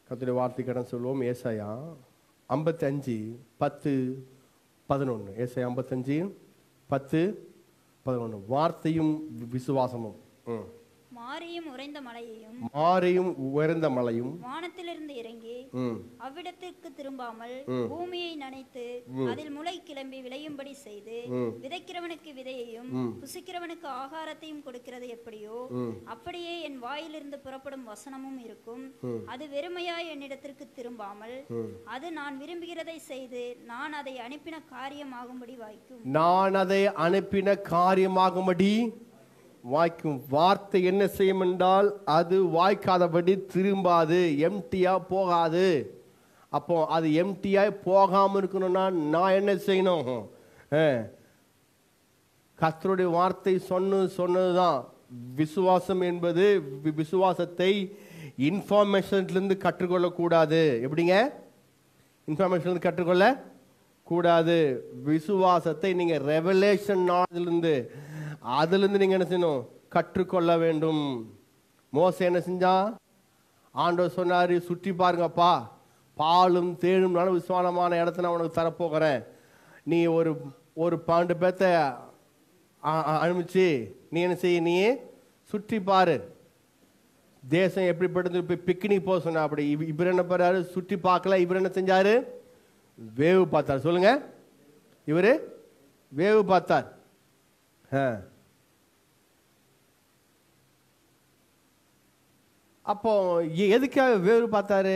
கத்துடைய வார்த்தை கடன் சொல்லுவோம் ஏசாயா ஐம்பத்தஞ்சு பத்து பதினொன்று ஏசாயா ஐம்பத்தஞ்சு பத்து பதினொன்று வார்த்தையும் வி- விசுவாசமும் ம். மாரியும் உறைந்த மலையையும் மாறியும் உயர்ந்த மலையும் வானத்திலிருந்து இறங்கி ம், அவ்விடத்திற்கு திரும்பாமல் ம். பூமியை நனைத்து அதில் முளை கிளம்பி விளையும்படி செய்து ம். விதைக்கிறவனுக்கு விதையையும் ம். புசிக்கிறவனுக்கு ஆகாரத்தையும் கொடுக்கிறது எப்படியோ ம். அப்படியே என் வாயிலிருந்து புறப்படும் வசனமும் இருக்கும் ம். அது வெறுமையாய் என்னிடத்திற்கு திரும்பாமல் ம். அது நான் விரும்புகிறதை செய்து நான் அதை அனுப்பின காரியமாகும்படி வாய்க்கும் நான் அதை அனுப்பின காரியமாகும்படி வாய்க்கும் வார்த்தை என்ன செய்யும் என்றால் அது வாய்க்காதபடி திரும்பாது எம்டியா போகாது அப்போ அது எம்டியா போகாம இருக்கணும்னா நான் என்ன செய்யணும் அஹ், கர்த்தருடைய வார்த்தை சொன்னு சொன்னதுதான் விசுவாசம் என்பது வி- விசுவாசத்தை இன்ஃபார்மேஷன்லேருந்து கற்றுக்கொள்ளக்கூடாது எப்படிங்க இன்ஃபர்மேஷன் கற்றுக்கொள்ள கூடாது விசுவாசத்தை நீங்க ரெவலேஷன் நாளிலிருந்து அதிலிருந்து நீங்க என்ன செய்யணும் கற்றுக்கொள்ள வேண்டும் மோச என்ன செஞ்சா ஆண்டவர் சொன்னாரு சுற்றி பாருங்கப்பா பாலும் தேனும் நல்ல விசுவாலமான இடத்த நான் உனக்கு தரப்போகிறேன் நீ ஒரு ஒரு பன்னெண்டு பேர்த்த அ- அ- அனுப்பிச்சு நீ என்ன செய்ய நீ சுற்றி பாரு தேசம் எப்படிப்பட்டது இப்போ பிக்னிக் போக சொன்னா அப்படி இவ- இவர் என்ன பண்ணாரு சுற்றி பார்க்கல இவர் என்ன செஞ்சாரு வேவு பார்த்தார் சொல்லுங்க இவரு வேவு பார்த்தார் ஆ. அப்போ எ- எதுக்காக வேவு பார்த்தாரு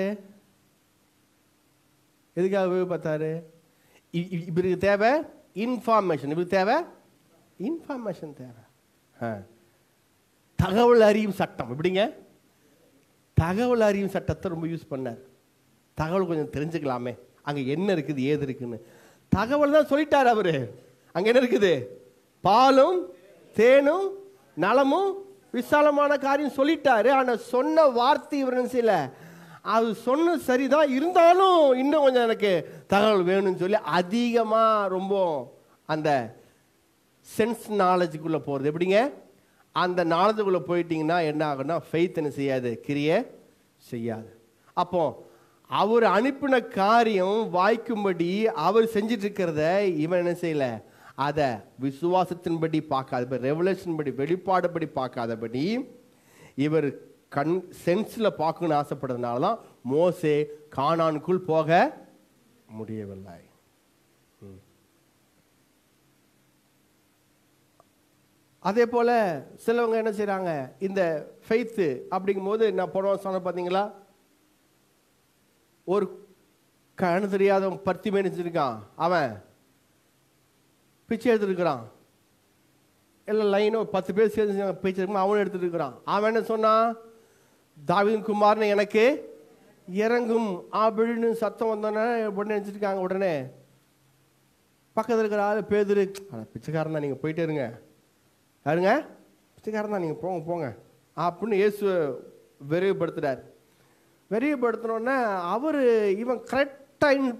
எதுக்காக வேவு பார்த்தாரு இ- இ- இவருக்கு தேவை இன்ஃபார்மேஷன் இவருக்கு தேவை இன்ஃபார்மேஷன் தேவை ஆ. தகவல் அறியும் சட்டம் எப்படிங்க தகவல் அறியும் சட்டத்தை ரொம்ப யூஸ் பண்ணார் தகவல் கொஞ்சம் தெரிஞ்சுக்கலாமே அங்க என்ன இருக்குது ஏது இருக்குன்னு தகவல் தான் சொல்லிட்டார் அவரு அங்க என்ன இருக்குது பாலும் தேனும் நலமும் விசாலமான காரியம் சொல்லிட்டாரு ஆனா சொன்ன வார்த்தை இவர் என்ன செய்யல அது சொன்ன சரிதான் இருந்தாலும் இன்னும் கொஞ்சம் எனக்கு தகவல் வேணும்னு சொல்லி அதிகமா ரொம்ப அந்த சென்ஸ் நாலேஜுக்குள்ள போறது எப்படிங்க அந்த நாலேஜுக்குள்ள போயிட்டீங்கன்னா என்ன ஆகும்னா ஃபெய்த் என்ன செய்யாது கிரிய செய்யாது அப்போ அவர் அனுப்பின காரியம் வாய்க்கும்படி அவர் செஞ்சிட்டு இருக்கிறத இவன் என்ன செய்யல அதை விசுவாசத்தின்படி பார்க்காத ரெவலேஷன் படி வெளிப்பாடுபடி பார்க்காதபடி இவர் கண் சென்ஸில் பார்க்கணும்னு ஆசைப்படுறதுனால தான் மோசே கானானுக்குள் போக முடியவில்லை அதே போல சிலவங்க என்ன செய்றாங்க இந்த ஃபெய்த்து அப்படிங்கும்போது நான் போன சொன்ன பார்த்தீங்களா ஒரு கண்ணு தெரியாதவன் பருத்தி மேனிச்சிருக்கான் அவன் பிச்சை எடுத்துருக்கிறான் எல்லாம் லைனும் பத்து பேர் சேர்ந்து பிச்சை எடுக்கும் அவனும் எடுத்துட்டு இருக்கிறான் அவன் என்ன சொன்னான் தாவீதின் குமாரன் எனக்கு இறங்கும் அப்படின்னு சத்தம் வந்தோடனே உடனே நினச்சிருக்காங்க உடனே பக்கத்தில் இருக்கிற ஆள் பேதுரு அட பிச்சைக்காரன் தான் நீங்கள் போயிட்டே இருங்க யாருங்க பிச்சைக்காரன் தான் நீங்கள் போங்க போங்க அப்படின்னு இயேசு விரைவுபடுத்துறார் விரைவுபடுத்தினோடனே அவர் இவன் கரெக்டாக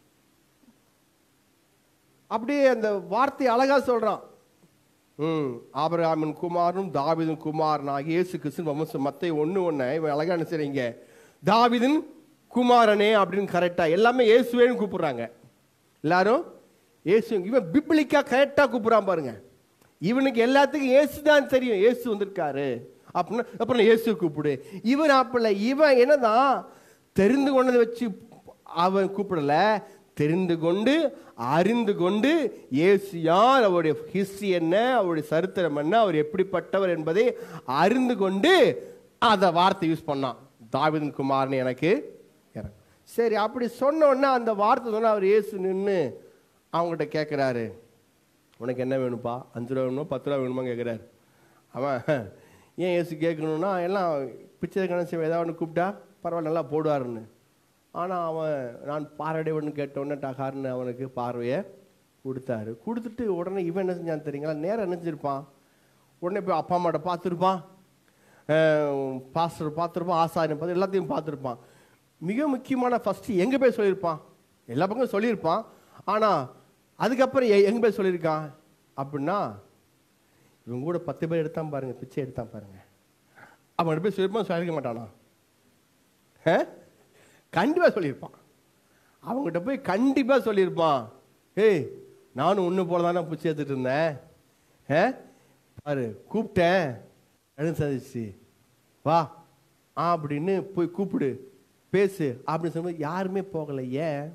அப்படியே அந்த வார்த்தையை அழகா சொல்றான் ம் ஆபிரகாமின் குமாரனும் தாவீதின் குமாரனாக இயேசு கிறிஸ்து வம்சம் மத்தை ஒன்று ஒன்று இவன் அழகா என்ன செய்றீங்க தாவீதின் குமாரனே அப்படின்னு கரெக்டா எல்லாமே இயேசுவேன்னு கூப்பிடுறாங்க எல்லாரும் இயேசு இவன் பிப்ளிக்கா கரெக்டா கூப்பிடுறான் பாருங்க இவனுக்கு எல்லாத்துக்கும் இயேசு தான் தெரியும் இயேசு வந்திருக்காரு அப்படின்னா அப்புறம் இயேசு கூப்பிடு இவன் அப்பல இவன் என்னதான் தெரிந்து கொண்டதை வச்சு அவன் கூப்பிடல தெரிந்து கொண்டு அறிந்து கொண்டு இயேசு யார் அவருடைய ஹிஸ்டரி என்ன அவருடைய சரித்திரம் என்ன அவர் எப்படிப்பட்டவர் என்பதை அறிந்து கொண்டு அந்த வார்த்தை யூஸ் பண்ணான் தாவீதின் குமாரன் எனக்கு இறங்கு. சரி அப்படி சொன்ன உடனே அந்த வார்த்தை சொன்னா அவர் இயேசு நின்று அவங்ககிட்ட கேட்குறாரு உனக்கு என்ன வேணும்ப்பா அஞ்சு ரூபா வேணுமா பத்து ரூபா வேணுமா கேட்குறாரு அவன் ஏன் ஏசு கேட்கணும்னா எல்லாம் பிச்சை கணேசன் ஏதாவது ஒன்று கூப்பிட்டா பரவாயில்ல நல்லா போடுவாருன்னு ஆனால் அவன் நான் பார்வையடைவன் கேட்டோன்னே டகார்னு அவனுக்கு பார்வையை கொடுத்தாரு கொடுத்துட்டு உடனே இவன் என்ன செஞ்சான்னு தெரியுங்களா நேரம் நினைச்சிருப்பான் உடனே போய் அப்பா அம்மாட்ட பார்த்துருப்பான் பாஸ்டர் பார்த்துருப்பான் ஆசாரியம் பார்த்து எல்லாத்தையும் பார்த்துருப்பான் மிக முக்கியமான ஃபஸ்ட்டு எங்கே போய் சொல்லியிருப்பான் எல்லா பக்கம் சொல்லியிருப்பான் ஆனால் அதுக்கப்புறம் எ- எங்க போய் சொல்லியிருக்கான் அப்படின்னா இவங்க கூட பத்து பேர் எடுத்தான் பாருங்க பிச்சை எடுத்தான் பாருங்க அவன் போய் சொல்லியிருப்பான் சொல்லியிருக்க மாட்டானா ஆ? கண்டிப்பா சொல்லியிருப்பான் அவங்ககிட்ட போய் கண்டிப்பா சொல்லியிருப்பான் ஏய் நானும் ஒன்று போல தானே பிடிச்சி எடுத்துட்டு இருந்தேன் ஆ பாரு கூப்பிட்டேன் எழுந்து சந்திச்சு வா ஆ அப்படின்னு போய் கூப்பிடு பேசு அப்படின்னு சொல்லும்போது யாருமே போகலை ஏன்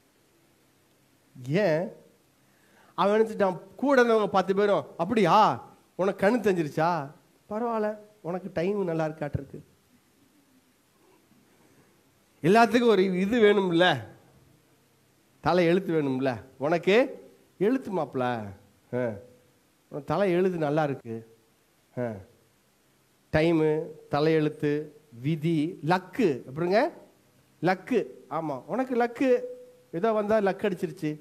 ஏன் அவன் நினைச்சிட்டான் கூட இருந்தவங்க பத்து பேரும் அப்படியா உனக்கு கண்ணு தெரிஞ்சிருச்சா பரவாயில்ல உனக்கு டைம் நல்லா இருக்காட்டிருக்கு எல்லாத்துக்கும் ஒரு இது வேணும்ல தலை எழுத்து வேணும்ல உனக்கு எழுத்து மாப்பிள ஆ. உனக்கு தலை எழுத்து நல்லா இருக்கு ஆ. டைமு தலையெழுத்து விதி லக்கு எப்படிங்க லக்கு ஆமாம் உனக்கு லக்கு ஏதோ வந்தால் லக்கு அடிச்சிருச்சு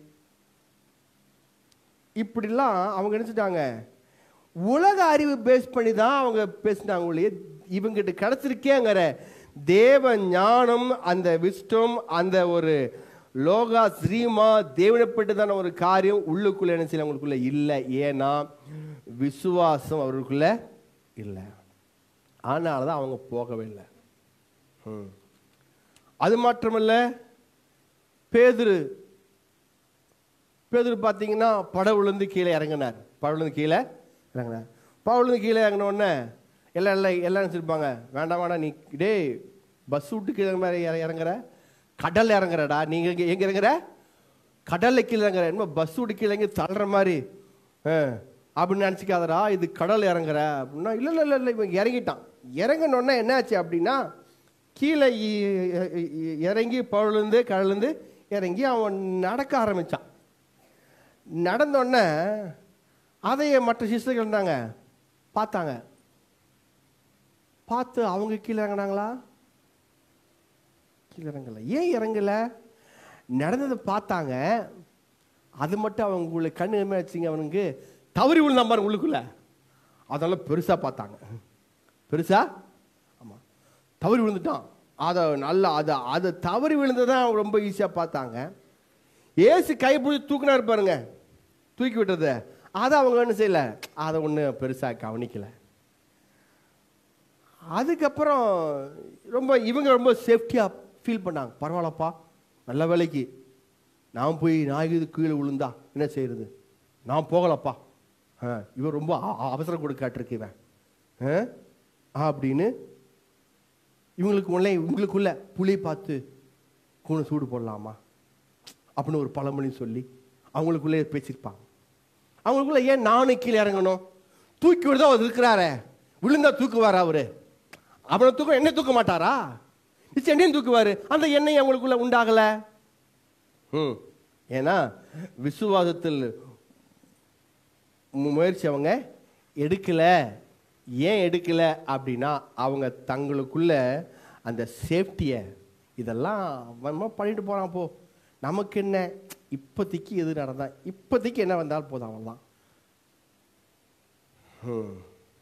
இப்படிலாம் அவங்க நினைச்சிட்டாங்க உலக அறிவு பேஸ் பண்ணி தான் அவங்க பேசினாங்க ஒழிய இவங்கிட்ட கிடைச்சிருக்கேங்கிற தேவ ஞானம் அந்த விஸ்டம் அந்த ஒரு லோகா ஸ்ரீமா தேவனப்பட்டதான ஒரு காரியம் உள்ளுக்குள்ள என்ன செய்யல அவங்களுக்குள்ள இல்லை ஏன்னா விசுவாசம் அவர்களுக்குள்ள இல்லை அதனால தான் அவங்க போகவே இல்லை ம். அது மாத்திரமல்ல பேதுரு பேதுரு பார்த்தீங்கன்னா படம் விழுந்து கீழே இறங்கினார் படம் விழுந்து கீழே இறங்கினார் படம் விழுந்து கீழே இறங்கின உடனே எல்லாம் எல்லாம் எல்லாம் நினச்சிருப்பாங்க வேண்டாம் வேண்டாம் நீ டேய் பஸ் விட்டு கீழே மாதிரி இற- இறங்குற கடல்ல இறங்குறடா நீங்க எங்க எங்க இறங்குற கடல்ல கீழே இறங்குற என்ன பஸ் விட்டு கீழே எங்கே தள்ளுற மாதிரி ஆ, அப்படின்னு நினச்சிக்காதடா இது கடல் இறங்குற அப்படின்னா இல்லை இல்லை இல்லை இல்லை இவன் இறங்கிட்டான் இறங்கினோடனே என்னாச்சு அப்படின்னா கீழே இ- இ- இ- இறங்கி பழுந்து கடலேருந்து இறங்கி அவன் நடக்க ஆரம்பிச்சான் நடந்தோடனே அதையே மற்ற சிஸ்டர்கள் இருந்தாங்க பார்த்தாங்க பார்த்து அவங்க கீழே இறங்குனாங்களா கீழே இறங்கல ஏன் இறங்கல நடந்ததை பார்த்தாங்க அது மட்டும் அவங்களுக்குள்ள கண்ணு என்ன வச்சுங்க அவனுக்கு தவறி விழுந்தான் பாருங்க உள்ளுக்குள்ள அதெல்லாம் பெருசா பார்த்தாங்க பெருசா ஆமா தவறி விழுந்துட்டான் அதை நல்லா அதை அதை தவறி விழுந்ததான் அவங்க ரொம்ப ஈஸியாக பார்த்தாங்க ஏசு கை பிடிச்சி தூக்குனாரு பாருங்க தூக்கி விட்டதை அதை அவங்க என்ன செய்யல அதை ஒன்றும் பெருசாக கவனிக்கல அதுக்கப்புறம் ரொம்ப இவங்க ரொம்ப சேஃப்டியாக ஃபீல் பண்ணாங்க பரவாயில்லப்பா நல்ல வேலைக்கு நான் போய் நான் இது கீழே விழுந்தா என்ன செய்யறது நான் போகலப்பா ஆ, இவன் ரொம்ப அ- அ- அவசரம் கொடுக்காட்டிருக்கு இவன் ஆ? அப்படின்னு இவங்களுக்கு உள்ளே இவங்களுக்குள்ள புளி பார்த்து கூணு சூடு போடலாமா அப்படின்னு ஒரு பழமொழி சொல்லி அவங்களுக்குள்ளே பேசியிருப்பாங்க அவங்களுக்குள்ள ஏன் நானும் கீழே இறங்கணும் தூக்கி விடுதா அவர் இருக்கிறாரே விழுந்தா தூக்குவாரா அவரு அவனை தூக்க என்ன தூக்க மாட்டாரா நிச்சயம் என்னையும் தூக்குவாரு அந்த எண்ணெய் அவங்களுக்குள்ள உண்டாகல ம் ஏன்னா விசுவாசத்தில் மு- முயற்சி அவங்க எடுக்கல ஏன் எடுக்கல அப்படின்னா அவங்க தங்களுக்குள்ள அந்த சேஃப்டியை இதெல்லாம் நம்ம பண்ணிட்டு போறான் போ நமக்கு என்ன இப்போதைக்கு எது நடந்தா இப்போதைக்கு என்ன வந்தாலும் போதும் அவன்தான் ம்.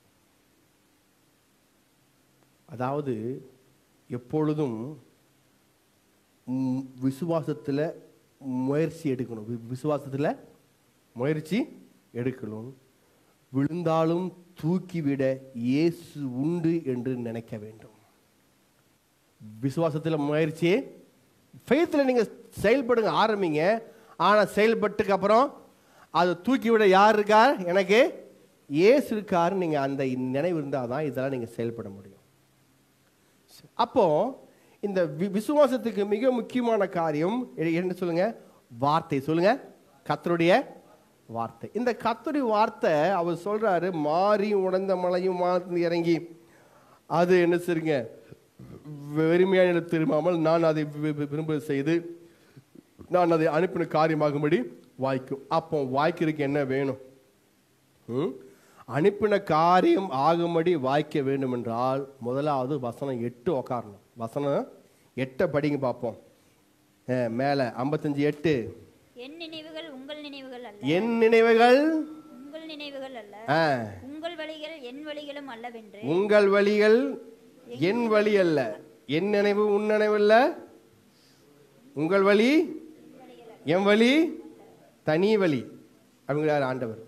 அதாவது எப்பொழுதும் ம், விசுவாசத்துல முயற்சி எடுக்கணும் வி- விசுவாசத்துல முயற்சி எடுக்கணும் விழுந்தாலும் தூக்கிவிட இயேசு உண்டு என்று நினைக்க வேண்டும் விசுவாசத்துல முயற்சி ஃபெய்த்தில் நீங்க செயல்படுங்க ஆரம்பிங்க ஆனா செயல்பட்டுக்கு அப்புறம் அதை தூக்கி விட யார் இருக்கார் எனக்கு இயேசு இருக்காரு நீங்க அந்த நினைவு இருந்தால் தான் இதெல்லாம் நீங்க செயல்பட முடியும் அப்போ இந்த வி- விசுவாசத்துக்கு மிக முக்கியமான காரியம் எ- என்ன சொல்லுங்க வார்த்தை சொல்லுங்க கத்தருடைய வார்த்தை இந்த கத்தருடைய வார்த்தை அவர் சொல்றாரு மாறி உடைந்த மலையும் வானத்திலிருந்து இறங்கி அது என்ன செய்யுங்க வெறுமையான திரும்பாமல் நான் அதை வி- வி- விரும்ப செய்து நான் அதை அனுப்பின காரியமாகும்படி வாய்க்கும் அப்போ வாய்க்கிறதுக்கு என்ன வேணும் ம்? அனுப்பின காரியம் ஆகும்படி வாய்க்க வேண்டும் என்றால் முதலாவது வசனம் எட்டு உக்காரணும் வசனம் எட்டை படிங்க பார்ப்போம் அஹ், மேலே ஐம்பத்தஞ்சு எட்டு என் நினைவுகள் உங்கள் நினைவுகள் அல்ல என் நினைவுகள் உங்கள் நினைவுகள் அல்ல ஆ, உங்கள் வழிகள் என் வழிகளும் அல்லவென்று உங்கள் வழிகள் என் வழி அல்ல என் நினைவு உன் நினைவு அல்ல உங்கள் வழி என் வழி தனி வழி அப்படிங்கிறார் ஆண்டவர்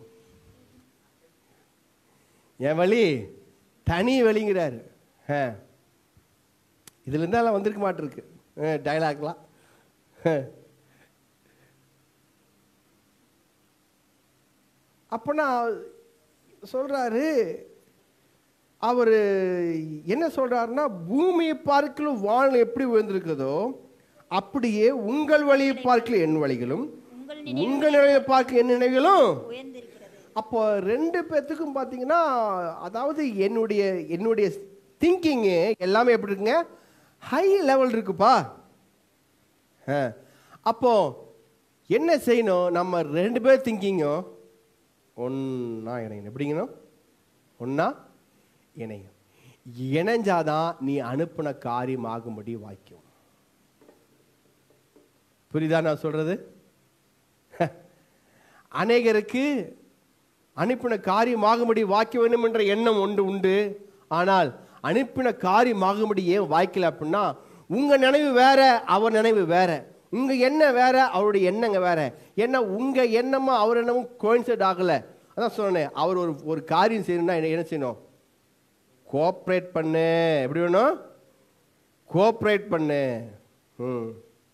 என் வழி தனி வழிங்கிறாரு ஆ. இதுல இருந்தாலும் வந்திருக்க மாட்டிருக்கு டைலாக்லாம் அப்பனா சொல்றாரு அவர் என்ன சொல்றாருன்னா பூமியை பார்க்கலும் வான் எப்படி உயர்ந்திருக்குதோ அப்படியே உங்கள் வழியை பார்க்கல என் வழிகளும் உங்கள் உங்கள் நிலையை பார்க்க என் நினைவுகளும் உயர்ந்திருக்கிறது அப்போ ரெண்டு பேர்த்துக்கும் பார்த்தீங்கன்னா அதாவது என்னுடைய என்னுடைய திங்கிங்கு எல்லாமே எப்படி இருக்குங்க ஹை லெவல் இருக்குப்பா ஆ. அப்போ என்ன செய்யணும் நம்ம ரெண்டு பேர் திங்கிங்கும் ஒன்றா இணையணும் எப்படிங்கணும் ஒன்றா இணையும் இணைஞ்சாதான் நீ அனுப்பின காரியம் ஆகும்படி வாய்க்கும் புரியுதா நான் சொல்றது அநேகருக்கு அனுப்பின காரியமாகும்படி வாய்க்க வேண்டும் என்ற எண்ணம் ஒன்று உண்டு ஆனால் அனுப்பின காரியமாகும்படி ஏன் வாய்க்கல அப்படின்னா உங்க நினைவு வேற அவர் நினைவு வேற உங்க எண்ணம் வேற அவருடைய எண்ணங்க வேற ஏன்னா உங்க எண்ணமும் அவர் எண்ணமும் கோயின்சைட் ஆகல அதான் சொன்னேன் அவர் ஒரு ஒரு காரியம் செய்யணும்னா என்ன என்ன செய்யணும் கோஆப்ரேட் பண்ணு எப்படி வேணும் கோஆப்ரேட் பண்ணு ம்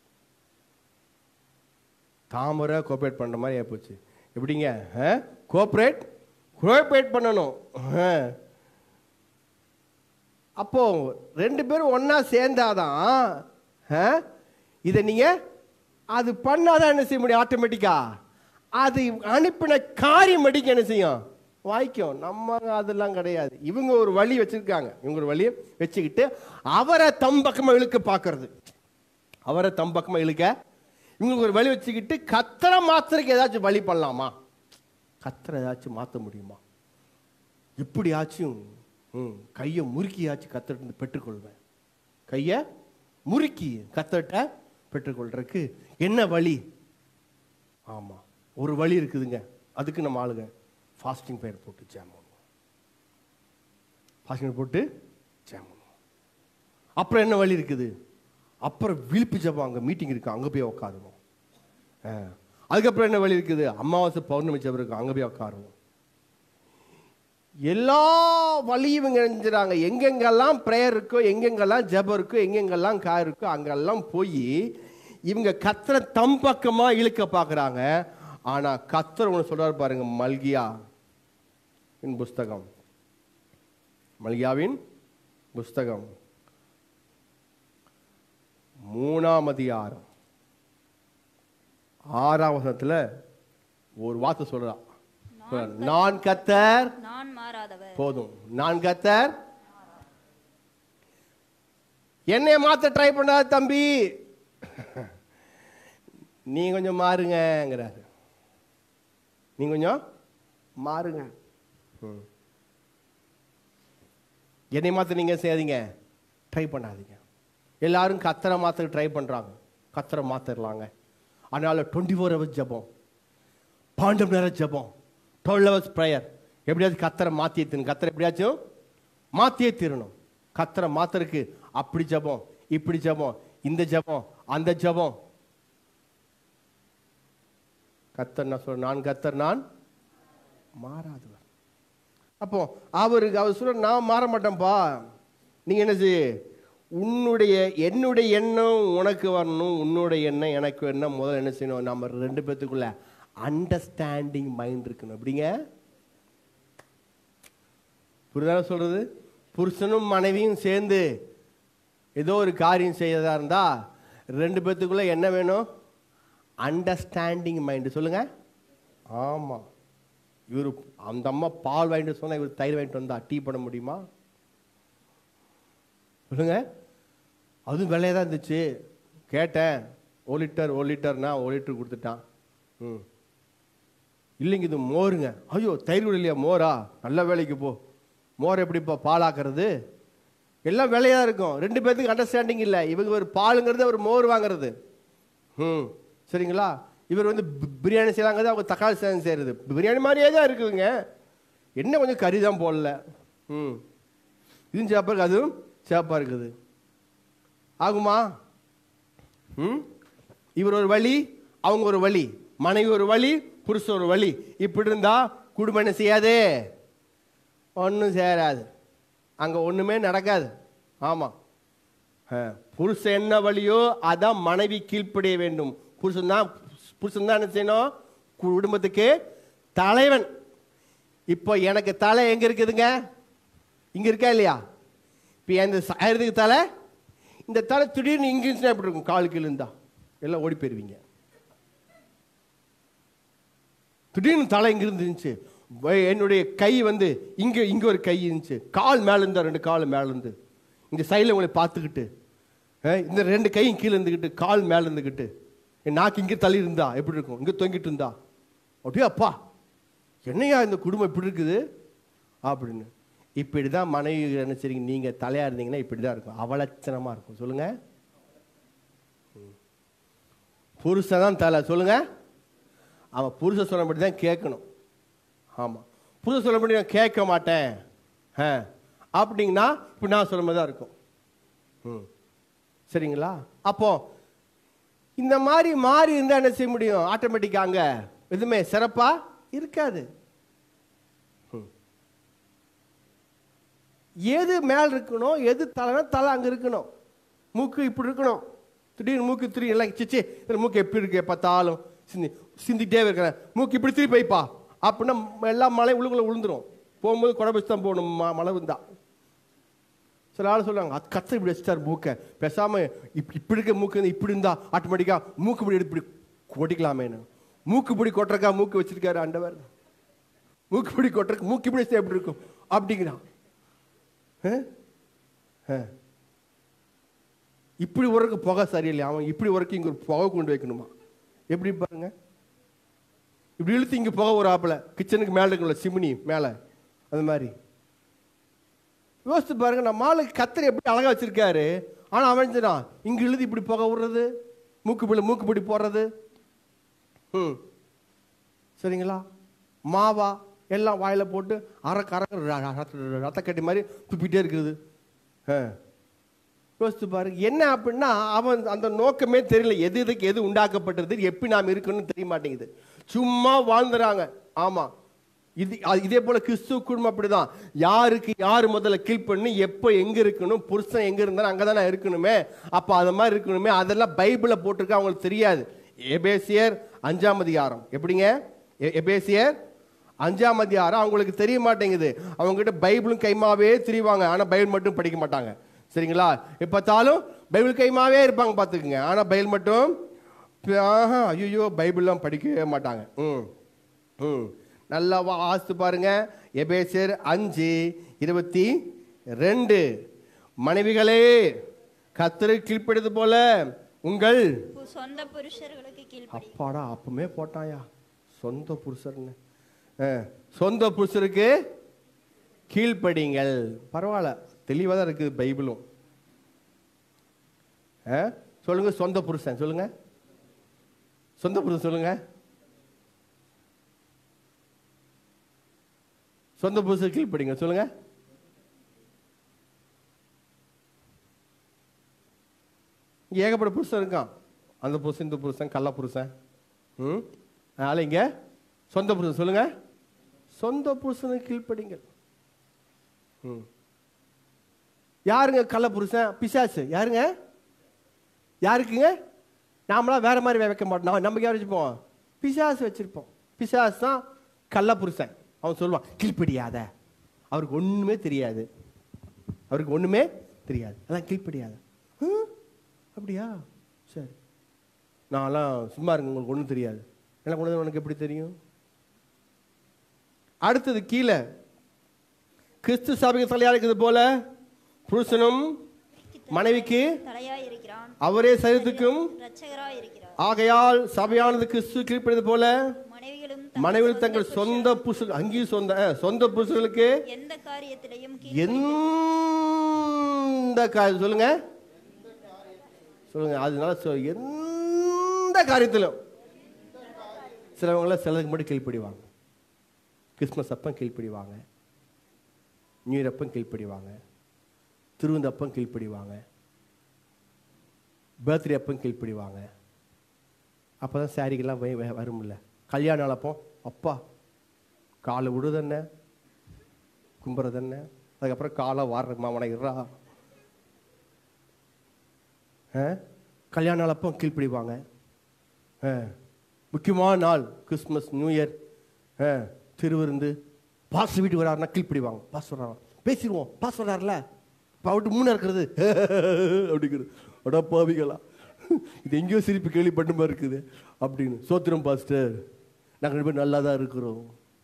தாமரை கோஆப்ரேட் பண்ணுற மாதிரி ஆயிப்போச்சு எப்படிங்க கோஆப்ரேட் கோஆப்ரேட் பண்ணணும் ஆ. அப்போ ரெண்டு பேரும் ஒண்ணா சேர்ந்தாதான் ஆ, இதை நீங்க அது பண்ணாதான் என்ன செய்ய முடியும் ஆட்டோமேட்டிக்கா அது அனுப்பின காரியம் அடிக்க என்ன செய்யும் வாய்க்கும் நம்ம அதெல்லாம் கிடையாது இவங்க ஒரு வழி வச்சிருக்காங்க இவங்க ஒரு வழியை வச்சுக்கிட்டு அவரை தம் பக்கமா இழுக்க பார்க்கறது அவரை தம் பக்கமா இழுக்க இவங்களுக்கு ஒரு வழி வச்சுக்கிட்டு கத்தரை மாத்திரக்கு ஏதாச்சும் வழி பண்ணலாமா கத்தரை ஏதாச்சும் மாற்ற முடியுமா எப்படியாச்சும் ம், கையை முறுக்கியாச்சும் கத்தர்கிட்ட பெற்றுக்கொள்வேன் கையை முறுக்கி கத்தர்கிட்ட பெற்றுக்கொள்றதுக்கு என்ன வழி ஆமா ஒரு வழி இருக்குதுங்க அதுக்கு நம்ம ஆளுங்க ஃபாஸ்டிங் பெயர் போட்டு ஜாம் பண்ணுவோம் ஃபாஸ்டிங் போட்டு ஜாம் பண்ணுவோம் அப்புறம் என்ன வழி இருக்குது அப்புறம் விழிப்பு ஜபம் அங்கே மீட்டிங் இருக்கு அங்கே போய் உட்காருவோம் ஆ. அதுக்கப்புறம் என்ன வழி இருக்குது அமாவாசை பௌர்ணமி ஜபம் இருக்கு அங்கே போய் உட்காருவோம் எல்லா வழியும் இவங்க செஞ்சுறாங்க எங்கெங்கெல்லாம் ப்ரேயர் இருக்கோ எங்கெங்கெல்லாம் ஜெபம் இருக்கோ எங்கெங்கெல்லாம் கா இருக்கோ அங்கெல்லாம் போய் இவங்க கத்தரை தம் பக்கமா இழுக்க பார்க்கறாங்க ஆனா கத்தர் ஒன்று சொல்றாரு பாருங்க மல்கியா இன் புஸ்தகம் மல்கியாவின் புஸ்தகம் மூணாம் அதிகாரம் ஆறாம் வசனத்துல ஒரு வார்த்தை சொல்றான் நான் கத்தர் நான் மாறாதவர் போதும் நான் கத்தர் என்னைய மாத்த ட்ரை பண்ணாத தம்பி நீ கொஞ்சம் மாறுங்கங்கிறாரு நீ கொஞ்சம் மாறுங்க ம். என்னை மாத்த நீங்க செய்யாதீங்க ட்ரை பண்ணாதீங்க எல்லாரும் கத்தரை மாத்த ட்ரை பண்றாங்க கத்தரை மாத்திரலாங்க அதனால டுவெண்ட்டி ஃபோர் ஹவர்ஸ் ஜபம் பாண்டம் நேரம் ஜபம் டுவெல் ஹவர்ஸ் ப்ரேயர் எப்படியாச்சும் கத்தரை மாற்றியே தீரணும் கத்தரை எப்படியாச்சும் மாற்றியே தீரணும் கத்தரை மாத்தருக்கு அப்படி ஜபம் இப்படி ஜபம் இந்த ஜபம் அந்த ஜபம் கத்தர் நான் சொல்ற நான் கத்தர் நான் மாறாதவர் அப்போ அவருக்கு அவர் சொல்ற நான் மாற மாட்டேன்ப்பா நீங்க என்ன செய்ய உன்னுடைய என்னுடைய எண்ணம் உனக்கு வரணும் உன்னுடைய எண்ணம் எனக்கு எண்ணம் முதல்ல என்ன செய்யணும் நம்ம ரெண்டு பேத்துக்குள்ள அண்டர்ஸ்டாண்டிங் மைண்ட் இருக்கணும் எப்படிங்க புரியுதா சொல்றது புருஷனும் மனைவியும் சேர்ந்து ஏதோ ஒரு காரியம் செய்யறதா இருந்தா ரெண்டு பேத்துக்குள்ள என்ன வேணும் அண்டர்ஸ்டாண்டிங் மைண்ட் சொல்லுங்க ஆமா இவர் அந்த அம்மா பால் வாங்கிட்டு சொன்னா இவர் தயிர் வாங்கிட்டு வந்தா டீ பண்ண முடியுமா சொல்லுங்க அதுவும் விலையா தான் இருந்துச்சு கேட்டேன் ஒரு லிட்டர் ஒரு லிட்டர்னா ஒரு லிட்டர் கொடுத்துட்டான் ம் இல்லைங்க இது மோருங்க ஐயோ தயிர் கூட இல்லையா மோரா நல்ல வேலைக்கு போ மோர் எப்படிப்பா பாலாக்குறது எல்லாம் விலையா இருக்கும் ரெண்டு பேர்த்துக்கு அண்டர்ஸ்டாண்டிங் இல்லை இவங்க ஒரு பாலுங்கிறது ஒரு மோர் வாங்குறது ம் சரிங்களா இவர் வந்து பி- பிரியாணி செய்யலாங்கிறது அவங்க தக்காளி சாதம் செய்கிறது பிரியாணி மாதிரியே தான் இருக்குதுங்க என்ன கொஞ்சம் கறி தான் போடல ம் இதுவும் சேப்பா இருக்கு அதுவும் சேப்பா இருக்குது ஆகுமா ம் இவர் ஒரு வழி அவங்க ஒரு வழி மனைவி ஒரு வழி புருஷன் ஒரு வழி இப்படி இருந்தா குடும்பம் என்ன செய்யாது ஒன்றும் சேராது அங்கே ஒன்றுமே நடக்காது ஆமாம் அஹ், புருஷன் என்ன வழியோ அதான் மனைவி கீழ்ப்படிய வேண்டும் புருஷன் தான் புருஷன் தான் என்ன செய்யணும் குடும்பத்துக்கு தலைவன் இப்போ எனக்கு தலை எங்க இருக்குதுங்க இங்க இருக்கா இல்லையா இப்போ இந்த சாயறதுக்கு தலை இந்த தலை திடீர்னு இங்க இருந்துச்சுன்னா எப்படி இருக்கும் கால் கீழ இருந்தா எல்லாம் ஓடி போயிருவீங்க திடீர்னு தலை இங்க இருந்துச்சு வ- என்னுடைய கை வந்து இங்க இங்க ஒரு கை இருந்துச்சு கால் மேல இருந்தா ரெண்டு கால் மேல இருந்து இந்த சைடில் உங்களை பார்த்துக்கிட்டு அஹ், இந்த ரெண்டு கையும் கீழே இருந்துக்கிட்டு கால் மேல இருந்துக்கிட்டு என் நாக்கு இங்கே தள்ளி இருந்தா எப்படி இருக்கும் இங்கே தொங்கிட்டு இருந்தா அப்படியே அப்பா என்னையா இந்த குடும்பம் இப்படி இருக்குது அப்படின்னு இப்படி தான் மனைவி என்ன செய்றீங்க நீங்கள் தலையாக இருந்தீங்கன்னா இப்படி தான் இருக்கும் அவலட்சணமாக இருக்கும் சொல்லுங்க ம். புருஷன் தான் தலை சொல்லுங்க அவன் புருஷன் சொன்னபடி தான் கேட்கணும் ஆமாம் புருஷன் சொன்னபடி நான் கேட்க மாட்டேன் ஆ அப்படிங்கன்னா இப்படி நான் சொன்ன மாதிரி தான் இருக்கும் ம் சரிங்களா அப்போ இந்த மாதிரி மாறி இருந்தால் என்ன செய்ய முடியும் ஆட்டோமேட்டிக்காக அங்கே எதுவுமே சிறப்பாக இருக்காது ம். எது மேல் இருக்கணும் எது தலைனா தலை அங்கே இருக்கணும் மூக்கு இப்படி இருக்கணும் திடீர்னு மூக்கு திரி எல்லாம் சிச்சி இதில் மூக்கு எப்படி இருக்கு பார்த்தாலும் சிந்தி சிந்திட்டே இருக்கிறேன் மூக்கு இப்படி திருப்பி வைப்பா அப்படின்னா எல்லா மழையும் உள்ளுக்குள்ளே விழுந்துரும் போகும்போது குடபிச்சு தான் போகணும் ம மழை வந்தா சில ஆள் சொல்லுவாங்க அது கத்த இப்படி வச்சுட்டார் மூக்கை பேசாம இப் இப்படி இருக்க மூக்கு வந்து இப்படி இருந்தா ஆட்டோமேட்டிக்கா மூக்கு இப்படி எடுத்து இப்படி கொட்டிக்கலாமேன்னு மூக்கு இப்படி கொட்டுறக்கா மூக்கு வச்சிருக்காரு ஆண்டவர் மூக்கு இப்படி கொட்டுறக்கு மூக்கு இப்படி வச்சா எப்படி இருக்கும் அப்படிங்கிறான் ஆ? ஆ. இப்படி உரக்கு புகை சரியில்லை அவன் இப்படி உரக்கு இங்க ஒரு புகை கொண்டு வைக்கணுமா எப்படி பாருங்க இப்படி இழுத்து இங்க புகை ஒரு ஆப்பில் கிச்சனுக்கு மேலே இருக்கும்ல சிமினி மேலே அது மாதிரி யோசித்து பாருங்க நம்ம ஆளு கத்தர் எப்படி அழகா வச்சிருக்காரு ஆனா அவன் சொன்னான் இங்க இழுதி இப்படி புகை விடுறது மூக்கு பிள்ளை மூக்கு பிடி போடுறது ம் சரிங்களா மாவா எல்லாம் வாயில போட்டு அரக்கு அரக்கு ரத்த கட்டி மாதிரி துப்பிட்டே இருக்குது ஆ. யோசித்து பாருங்க என்ன அப்படின்னா அவன் அந்த நோக்கமே தெரியல எது எதுக்கு எது உண்டாக்கப்பட்டது எப்படி நாம் இருக்கணும்னு தெரிய மாட்டேங்குது சும்மா வாழ்ந்துறாங்க ஆமா இது அது- இதே போல கிறிஸ்துவ குடும்பம் அப்படிதான் யாருக்கு யார் முதல்ல கீழ் பண்ணி எப்போ எங்க இருக்கணும் புருஷன் எங்க இருந்தாலும் அங்கதானே இருக்கணுமே அப்ப அது மாதிரி இருக்கணுமே அதெல்லாம் பைபிள போட்டிருக்க அவங்களுக்கு தெரியாது எபேசியர் அஞ்சாம் அதிகாரம் எப்படிங்க எ- எபேசியர் அஞ்சாம் அதிகாரம் அவங்களுக்கு தெரிய மாட்டேங்குது அவங்க கிட்ட பைபிளும் கைமாவே திரிவாங்க ஆனா பைபிள் மட்டும் படிக்க மாட்டாங்க சரிங்களா எப்ப பார்த்தாலும் பைபிள் கைமாவே இருப்பாங்க பார்த்துக்குங்க ஆனா பைபிள் மட்டும் ஆஹா ஐயோ பைபிள்லாம் படிக்கவே மாட்டாங்க ம் ம் நல்லா வா- வாசித்து பாருங்க எபேசியர் அஞ்சு இருபத்தி ரெண்டு மனைவிகளே கத்தரை கீழ்ப்படுது போல உங்கள் பு- சொந்த புருஷர்களுக்கு கீழ்ப்படி அப்பாடா அப்பமே போட்டாயா சொந்த புருஷர்னு ஆ, சொந்த புருஷருக்கு கீழ்ப்படிங்கள் பரவாயில்ல தெளிவாக தான் இருக்குது பைபிளும் ஆ? சொல்லுங்க சொந்த புருஷன் சொல்லுங்க சொந்த புருஷன் சொல்லுங்க சொந்த புருஷன் கீழ்ப்படிங்க சொல்லுங்க இங்க ஏகப்பட்ட புருஷன் இருக்கான் அந்த புருஷன் இந்த புருஷன் கள்ள புருஷன் ம் அதனால இங்க சொந்த புருஷன் சொல்லுங்க சொந்த புருஷனுக்கு கீழ்ப்படிங்கள் ம் யாருங்க கள்ள புருஷன் பிசாசு யாருங்க யாருக்குங்க நாமளா வேற மாதிரி வைக்க மாட்டோம் நான் நம்ம யார் வச்சுப்போம் பிசாசு வச்சிருப்போம் பிசாசு தான் கள்ள புருஷன் அவன் சொல்லுவான் கீழ்ப்படியாத அவருக்கு ஒண்ணுமே தெரியாது அவருக்கு ஒண்ணுமே தெரியாது அதான் கீழ்ப்படியாத ஹம்? அப்படியா சரி நான்லாம் சும்மா இருங்க உங்களுக்கு ஒன்றும் தெரியாது எனக்கு ஒன்று உனக்கு எப்படி தெரியும் அடுத்தது கீழே கிறிஸ்து சபைக்கு தலையா இருக்குது போல புருஷனும் மனைவிக்கு தலையாய் இருக்கிறான் அவரே சரீரத்துக்கும் இரட்சகராய் இருக்கிறார் ஆகையால் சபையானது கிறிஸ்து கீழ்ப்படுது போல மனைவிகளும் மனைவிகள் தங்கள் சொந்த புருஷ அங்கேயும் சொந்த அஹ், சொந்த புருஷர்களுக்கு எந்த காரியத்திலையும் எந்த காரியம் சொல்லுங்க சொல்லுங்க அதனால சொ- எந்த காரியத்திலும் சிலவங்கள சிலதுக்கு மட்டும் கீழ்ப்படிவாங்க கிறிஸ்மஸ் அப்பம் கீழ்ப்படிவாங்க நியூ இயர் அப்பம் கீழ்ப்படிவாங்க திருவிந்த அப்பம் கீழ்ப்படிவாங்க பர்த்டே அப்பம் கீழ்ப்படிவாங்க அப்போ தான் சாரிக்கெல்லாம் வை- வை- வரும்ல கல்யாண நாள் அப்போ அப்பா காலை விடுதென்ன கும்புறது என்ன அதுக்கப்புறம் காலை வாடுற மாமனை இருறா ஆ? கல்யாண நாள் அப்போ கீழ்ப்படிவாங்க ஆ. முக்கியமான நாள் கிறிஸ்மஸ் நியூ இயர் ஆ, திருவிருந்து பாஸ் வீட்டுக்கு வராருன்னா கீழ்ப்படிவாங்க பாஸ் வர்றாங்க பேசிடுவோம் பாஸ் வர்றாருல இப்போ அவட்டு மூணு இருக்கிறது அப்படிங்கிறது அடா பாவிகளா இது எங்கேயோ சிரிப்பு கேள்விப்பட்ட மாதிரி இருக்குது அப்படின்னு சோத்திரம் பாஸ்டர் நாங்கள் ரெண்டு பேரும் நல்லா தான் இருக்கிறோம்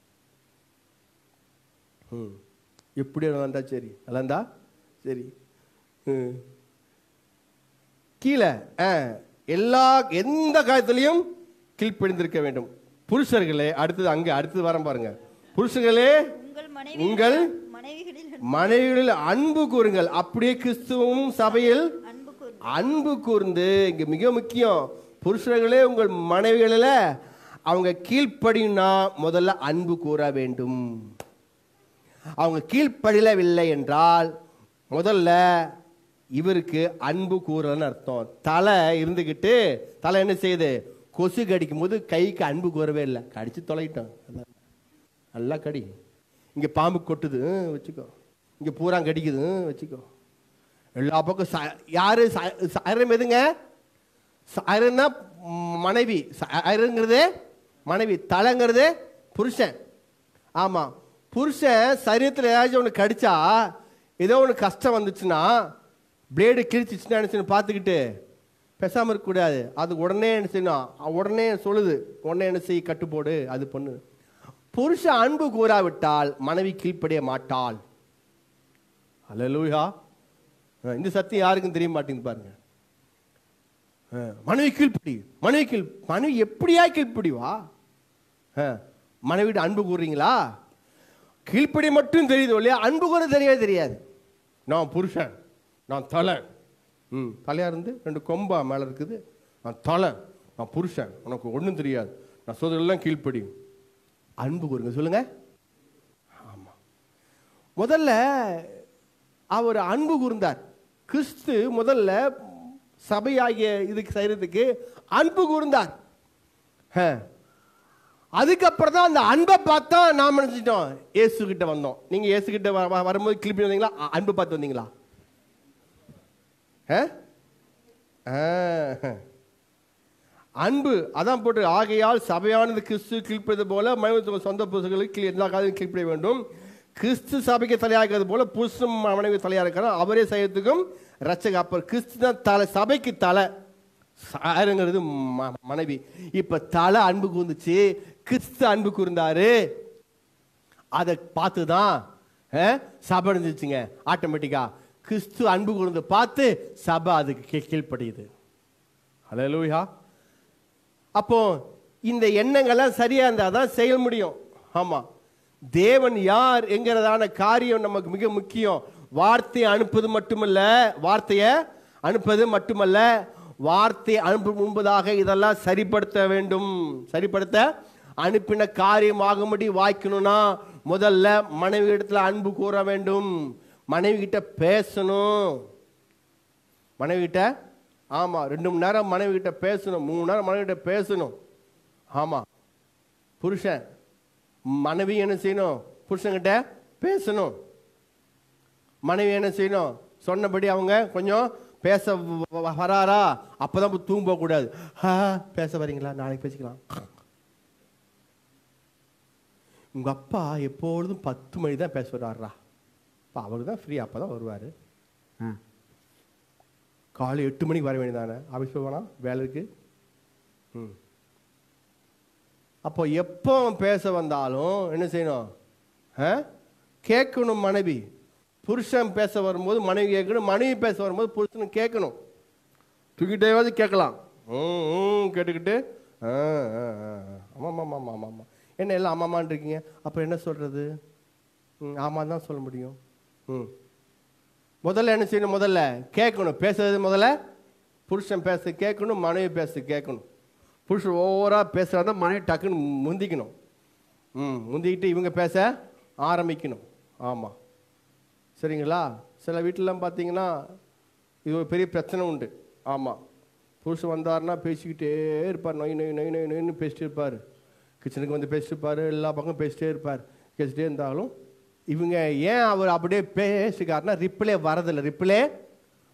ம் எப்படி நல்லா இருந்தா சரி நல்லா இருந்தா சரி ம். கீழே ஆ, எல்லா எந்த காலத்திலையும் கீழ்ப்படிந்திருக்க வேண்டும் புருஷர்களே அடுத்தது அங்க அடுத்தது வரேன் பாருங்க புருஷர்களே உங்கள் மனைவி உங்கள் மனைவிகளில் மனைவிகளில் அன்பு கூறுங்கள் அப்படியே கிறிஸ்துவும் சபையில் அன்பு கூர்ந்து அன்பு கூர்ந்து இங்க மிக முக்கியம் புருஷர்களே உங்கள் மனைவிகளில் அவங்க கீழ்ப்படினா முதல்ல அன்பு கூற வேண்டும் அவங்க கீழ்ப்படியவில்லை என்றால் முதல்ல இவருக்கு அன்பு கூறன்னு அர்த்தம் தலை இருந்துக்கிட்டு தலை என்ன செய்யுது கொசு கடிக்கும் போது கைக்கு அன்பு கூறவே இல்லை கடிச்சு தொலைட்டோம் அதான். நல்லா கடி இங்க பாம்பு கொட்டுது ஹம், வச்சுக்கோ இங்க பூரா கடிக்குது ஹம், வச்சுக்கோ எல்லா பக்கம் ச- யாரு சாயிரம் எதுங்க சாயிரம்னா மனைவி சாயிரங்கிறது மனைவி தலைங்கிறது புருஷன் ஆமா புருஷன் சரீரத்தில் ஏதாச்சும் ஒன்று கடிச்சா ஏதோ ஒன்று கஷ்டம் வந்துச்சுன்னா பிளேடு கிழிச்சிச்சுன்னா என்ன செய்யணும் பார்த்துக்கிட்டு பேசாமல் இருக்கக்கூடாது அது உடனே என்ன செய்யணும் உடனே சொல்லுது உடனே என்ன செய்ய கட்டுப்போடு அது பண்ணு புருஷன் அன்பு கூறாவிட்டால் மனைவி கீழ்ப்படிய மாட்டாள் அல்லேலூயா அஹ் இந்த சத்தியம் யாருக்கும் தெரிய மாட்டேங்குது பாருங்க அஹ் மனைவி கீழ்ப்படி மனைவி கீழ் மனைவி எப்படியா கீழ்ப்படிவா அஹ் மனைவிட்ட அன்பு கூறுறீங்களா கீழ்ப்படி மட்டும் தெரியுது இல்லையா அன்பு கூற தெரியவே தெரியாது நான் புருஷன் நான் தலை ம் தலையா இருந்து ரெண்டு கொம்பா மேலே இருக்குது நான் தலை நான் புருஷன் உனக்கு ஒன்றும் தெரியாது நான் சொல்றதெல்லாம் கீழ்ப்படி அன்பு கூறுங்க சொல்லுங்க ஆமாம் முதல்ல அவர் அன்பு கூர்ந்தார் கிறிஸ்து முதல்ல சபையாகிய இதுக்கு செய்யறதுக்கு அன்பு கூர்ந்தார் ஹ. அதுக்கப்புறம் தான் அந்த அன்பை பார்த்தா நாம் நினைச்சிட்டோம் இயேசு கிட்ட வந்தோம் நீங்க இயேசு கிட்ட வ- வ- வரும்போது கிளப்பி வந்தீங்களா அ- அன்பு பார்த்து வந்தீங்களா ஆ? ஆ. அன்பு அதான் போட்டு ஆகையால் சபையானது கிறிஸ்து கீழ்ப்பது போல மனைவி தங்கள் சொந்த புருஷர்களுக்கு கீழ் எல்லா காலையும் கீழ்ப்படிய வேண்டும் கிறிஸ்து சபைக்கு தலையாகிறது போல புருஷன் மனைவி தலையா இருக்கிறார் அவரே செய்யறதுக்கும் ரச்சக அப்ப கிறிஸ்து தான் தலை சபைக்கு தலை சாருங்கிறது ம- மனைவி இப்ப தலை அன்பு கூர்ந்துச்சு கிறிஸ்து அன்பு கூர்ந்தாரு அதை பார்த்து தான் சபை இருந்துச்சுங்க ஆட்டோமேட்டிக்கா கிறிஸ்து அன்பு கூர்ந்து பார்த்து சபை அதுக்கு கீழ் கீழ்ப்படியுது ஹalleluya அப்போ இந்த எண்ணங்கள்லாம் சரியா இருந்தா தான் செய்ய முடியும் ஆமா தேவன் யார் என்கிறதான காரியம் நமக்கு மிக முக்கியம் வார்த்தையை அனுப்புவது மட்டுமல்ல வார்த்தையை அனுப்புவது மட்டுமல்ல வார்த்தை அனுப்பும் முன்பதாக இதெல்லாம் சரிப்படுத்த வேண்டும் சரிப்படுத்த அனுப்பின காரியமாகும்படி வாய்க்கணும்னா முதல்ல மனைவி இடத்துல அன்பு கூற வேண்டும் மனைவி கிட்ட பேசணும் மனைவி கிட்ட ஆமா ரெண்டு மணி நேரம் மனைவி கிட்ட பேசணும் மூணு நேரம் மனைவி கிட்ட பேசணும் ஆமா புருஷன் மனைவி என்ன செய்யணும் புருஷன்கிட்ட பேசணும் மனைவி என்ன செய்யணும் சொன்னபடி அவங்க கொஞ்சம் பேச வ- வ- வராரா அப்பதான் போய் தூங்க கூடாது ஆ, பேச வரீங்களா நாளைக்கு பேசிக்கலாம் உங்க அப்பா எப்பொழுதும் பத்து மணி தான் பேச வர்றாரா அப்ப அவரு தான் ஃப்ரீ அப்பதான் வருவாரு ஆ. காலை எட்டு மணிக்கு வர வேண்டியதானே ஆஃபீஸ் போவானா வேலை இருக்கு ம் அப்போ எப்போ பேச வந்தாலும் என்ன செய்யணும் ஆ? கேட்கணும் மனைவி புருஷன் பேச வரும்போது மனைவி கேட்கணும் மனைவி பேச வரும்போது புருஷனும் கேட்கணும் தூக்கிட்டேவாது கேட்கலாம் ம் ம் கேட்டுக்கிட்டு ஆ ஆ ஆ ஆ. ஆமாம் ஆமாம் ஆமாம் ஆமாம் ஆமாம் என்ன எல்லாம் ஆமாமான் இருக்கீங்க அப்புறம் என்ன சொல்கிறது ம் ஆமாம் தான் சொல்ல முடியும் ம் முதல்ல என்ன செய்யணும் முதல்ல கேட்கணும் பேசுறது முதல்ல புருஷன் பேச கேட்கணும் மனைவி பேச கேட்கணும் புருஷன் ஓவராக பேசுகிறதா மனைவி டக்குன்னு முந்திக்கணும் ம் முந்திக்கிட்டு இவங்க பேச ஆரம்பிக்கணும் ஆமாம் சரிங்களா சில வீட்டிலலாம் பார்த்தீங்கன்னா இது ஒரு பெரிய பிரச்சனை உண்டு ஆமாம் புருஷன் வந்தாருன்னா பேசிக்கிட்டே இருப்பார் நொய் நொய் நொய் நொய் நொய்னு பேசிட்டே இருப்பார் கிச்சனுக்கு வந்து பேசிட்டு இருப்பார் எல்லா பக்கம் பேசிட்டே இருப்பார் பேசிட்டே இருந்தாலும் இவங்க ஏன் அவர் அப்படியே பேசுகிறாருன்னா ரிப்ளே வரதில்லை ரிப்ளே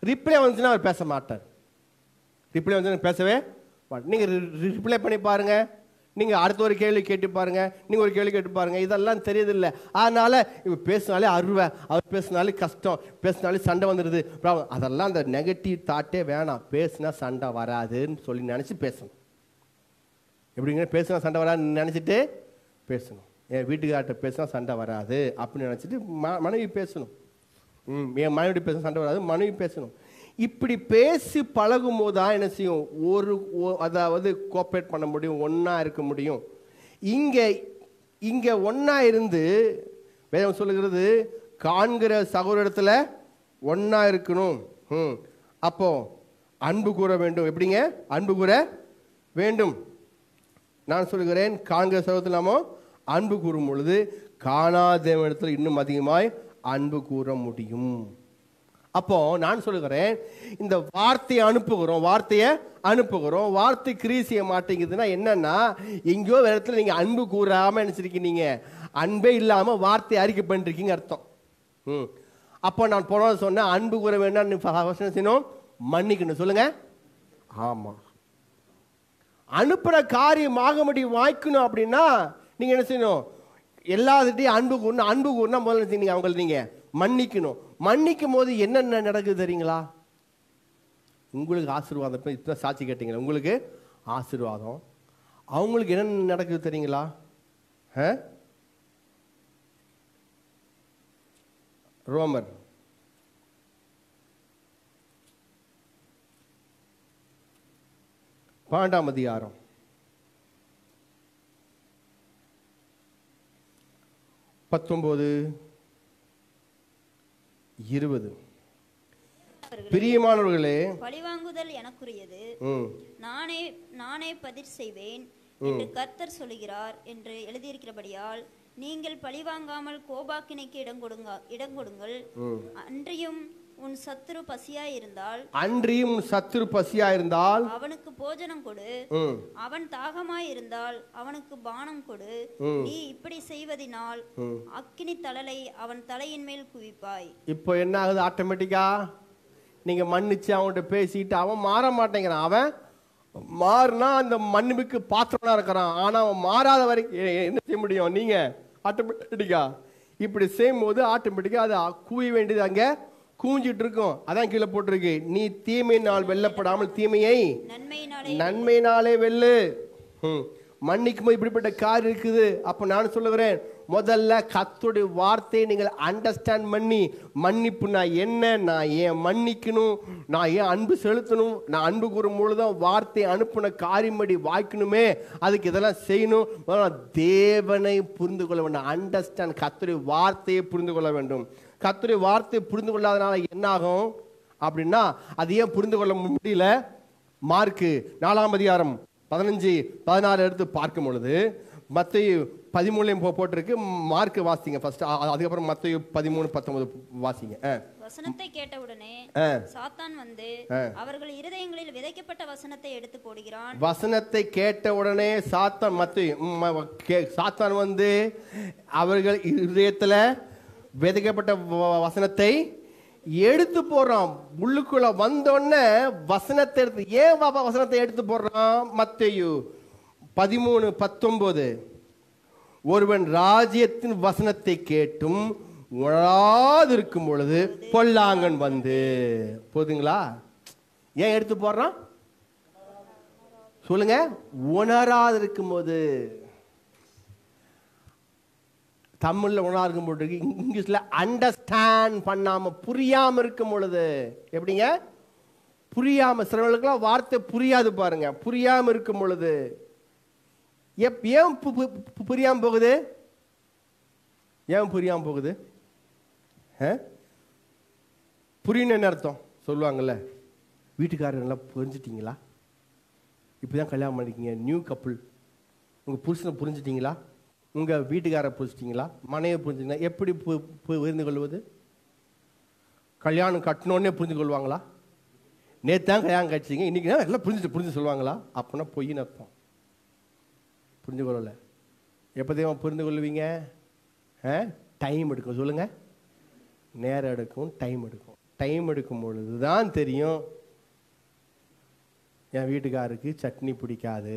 ரிப்ளை வந்துச்சுன்னா அவர் பேச மாட்டார் ரிப்ளை வந்து பேசவே மாட்டார் நீங்கள் ரிப்ளை பண்ணி பாருங்க நீங்கள் அடுத்த ஒரு கேள்வி கேட்டு பாருங்க நீங்கள் ஒரு கேள்வி கேட்டு பாருங்க இதெல்லாம் தெரியுதில்ல அதனால இவ பேசினாலே அருவை அவர் பேசினாலே கஷ்டம் பேசினாலே சண்டை வந்துடுது problem. அதெல்லாம் அந்த நெகட்டிவ் தாட்டே வேணாம் பேசினா சண்டை வராதுன்னு சொல்லி நினச்சி பேசணும் எப்படிங்க பேசினா சண்டை வராதுன்னு நினச்சிட்டு பேசணும் என் வீட்டுக்கார்ட்ட பேசினா சண்டை வராது அப்படின்னு நினச்சிட்டு ம மனைவி பேசணும் ம் என் மனைவி பேச சண்டை வராது மனைவி பேசணும் இப்படி பேசி பழகும் போது தான் என்ன செய்யும் ஒரு ஒ- அதாவது கோஆப்ரேட் பண்ண முடியும் ஒன்றா இருக்க முடியும் இங்கே இங்கே ஒன்றா இருந்து வேதம் சொல்லுகிறது காண்கிற சகோதரத்தில் ஒன்றா இருக்கணும் ம் அப்போ அன்பு கூற வேண்டும் எப்படிங்க அன்பு கூற வேண்டும் நான் சொல்கிறேன் காண்கிற சகோதரத்தில் நாம அன்பு கூறும் பொழுது காணாதவனிடத்தில் இன்னும் அதிகமாய் அன்பு கூற முடியும் அப்போ நான் சொல்லுகிறேன் இந்த வார்த்தையை அனுப்புகிறோம் வார்த்தையை அனுப்புகிறோம் வார்த்தை கிரியை செய்ய மாட்டேங்குதுன்னா என்னன்னா எங்கேயோ ஒரு இடத்துல நீங்க அன்பு கூறாம நினைச்சிருக்கீங்க அன்பே இல்லாம வார்த்தையை அறிக்கை பண்ணிருக்கீங்க அர்த்தம் ம் அப்போ நான் போன சொன்னேன் அன்பு கூற வேண்டாம் நீ first என்ன செய்யணும் மன்னிக்கணும் சொல்லுங்க ஆமா அனுப்புற காரியம் ஆகும்படி வாய்க்கணும் அப்படின்னா நீங்க என்ன செய்யணும் எல்லாத்துட்டையும் அன்பு கூறணும் அன்பு கூறினா முதல்ல என்ன செய்யணும் அவங்களை நீங்க மன்னிக்கணும் மன்னிக்கும் போது என்னென்ன நடக்குது தெரியுங்களா உங்களுக்கு ஆசீர்வாதம் இப்ப இப்ப சாட்சி கேட்டீங்களா உங்களுக்கு ஆசீர்வாதம் அவங்களுக்கு என்ன நடக்குது தெரியுங்களா ஆ? ரோமர் பன்னெண்டாம் அதிகாரம் பத்தொன்பது இருபது பிரியமானவர்களே பழிவாங்குதல் எனக்குரியது ம் நானே நானே பதிர் செய்வேன் என்று கர்த்தர் சொல்லுகிறார் என்று எழுதியிருக்கிறபடியால் நீங்கள் பழிவாங்காமல் கோபாக்கினைக்கு இடம் கொடுங்க இடம் கொடுங்கள் அன்றியும் உன் சத்துரு பசியாய் இருந்தால் அன்றியும் உன் சத்துரு பசியா இருந்தால் அவனுக்கு போஜனம் கொடு ம் அவன் தாகமாய் இருந்தால் அவனுக்கு பானம் கொடு நீ இப்படி செய்வதினால் அக்கினி தழலை அவன் தலையின் மேல் குவிப்பாய் இப்போ என்ன ஆகுது ஆட்டோமேட்டிக்கா நீங்க மன்னிச்சு அவன்கிட்ட பேசிட்டு அவன் மாற மாட்டேங்கிறான் அவன் மாறினா அந்த மன்னிப்புக்கு பாத்திரனா இருக்கிறான் ஆனா அவன் மாறாத வரைக்கும் எ- என்ன செய்ய முடியும் நீங்க ஆட்டோமேட்டிக்கா இப்படி செய்யும்போது ஆட்டோமேட்டிக்கா அது கூய வேண்டியது அங்க கூஞ்சிட்டு இருக்கும் அதான் கீழே போட்டிருக்கு நீ தீமையினால் வெல்லப்படாமல் தீமையை நன்மையினாலே நன்மையினாலே வெல்லு ம். மன்னிக்கும் போது இப்படிப்பட்ட கார் இருக்குது அப்ப நான் சொல்லுகிறேன் முதல்ல கத்துடைய வார்த்தையை நீங்கள் அண்டர்ஸ்டாண்ட் பண்ணி மன்னிப்புனா என்ன நான் ஏன் மன்னிக்கணும் நான் ஏன் அன்பு செலுத்தணும் நான் அன்பு கூறும் பொழுதுதான் வார்த்தையை அனுப்புன காரியம்படி வாய்க்கணுமே அதுக்கு இதெல்லாம் செய்யணும் முதல்ல தேவனை புரிந்து கொள்ள வேண்டும் அண்டர்ஸ்டாண்ட் கத்துடைய வார்த்தையை புரிந்து கொள்ள வேண்டும் கத்துடைய வார்த்தையை புரிந்து கொள்ளாதனால என்ன ஆகும் அப்படின்னா அது ஏன் புரிந்து கொள்ள முடியல மார்க்கு நாலாம் அதிகாரம் பதினஞ்சு பதினாறு எடுத்து பார்க்கும் பொழுது மத்திய பதிமூணுலையும் போ போட்டிருக்கு மார்க் வாசிங்க ஃபர்ஸ்ட் அதுக்கப்புறம் மத்திய பதிமூணு பத்தொன்பது வாசிங்க ஆ. வசனத்தை கேட்டவுடனே ஆ. சாத்தான் வந்து ஆ. அவர்கள் இருதயங்களில் விதைக்கப்பட்ட வசனத்தை எடுத்து போடுகிறான் வசனத்தை கேட்ட உடனே சாத்தான் மத்திய சாத்தான் வந்து அவர்கள் இதயத்துல விதைக்கப்பட்ட வ- வசனத்தை எடுத்து போடுறான் உள்ளுக்குள்ள வந்தோடனே வசனத்தை எடுத்து ஏன் வ- வசனத்தை எடுத்து போடுறான் மத்தேயு பதிமூணு பத்தொன்பது ஒருவன் ராஜ்யத்தின் வசனத்தை கேட்டும் உணராதிருக்கும் பொழுது பொல்லாங்கன் வந்து போதுங்களா ஏன் எடுத்து போடுறான் சொல்லுங்க உணராது இருக்கும்போது தமிழ்ல உணரா இருக்கும் போது இருக்கு. இங்கிலீஷ்ல அண்டர்ஸ்டாண்ட் பண்ணாம புரியாம இருக்கும் பொழுது எப்படிங்க புரியாம சிலவர்களுக்கெல்லாம் வார்த்தை புரியாது பாருங்க புரியாம இருக்கும் பொழுது எப் ஏன் பு- பு- பு- புரியாம போகுது ஏன் புரியாம போகுது ஆ? புரியணும் என்ன அர்த்தம் சொல்லுவாங்கல்ல வீட்டுக்காரர் நல்லா புரிஞ்சிட்டீங்களா இப்பதான் கல்யாணம் பண்ணிருக்கீங்க நியூ கப்புள் உங்க புருஷனை புரிஞ்சிட்டீங்களா உங்க வீட்டுக்காரரை புரிஞ்சிட்டீங்களா மனையை புரிஞ்சுட்டீங்களா எப்படி பு- பு- புரிந்து கொள்வது கல்யாணம் கட்டணுன்னே புரிந்து கொள்வாங்களா நேத்து தான் கல்யாணம் கட்சிங்க இன்னைக்கு தான் எல்லாம் புரிஞ்சுட்டு புரிஞ்சு சொல்லுவாங்களா அப்படின்னா பொய்ன்னு அர்த்தம் புரிஞ்சு கொள்ளல எப்போ தெரியுமா புரிந்து கொள்வீங்க டைம் எடுக்கும் சொல்லுங்க நேரம் எடுக்கும் டைம் எடுக்கும் டைம் எடுக்கும் பொழுது தான் தெரியும் என் வீட்டுக்காருக்கு சட்னி பிடிக்காது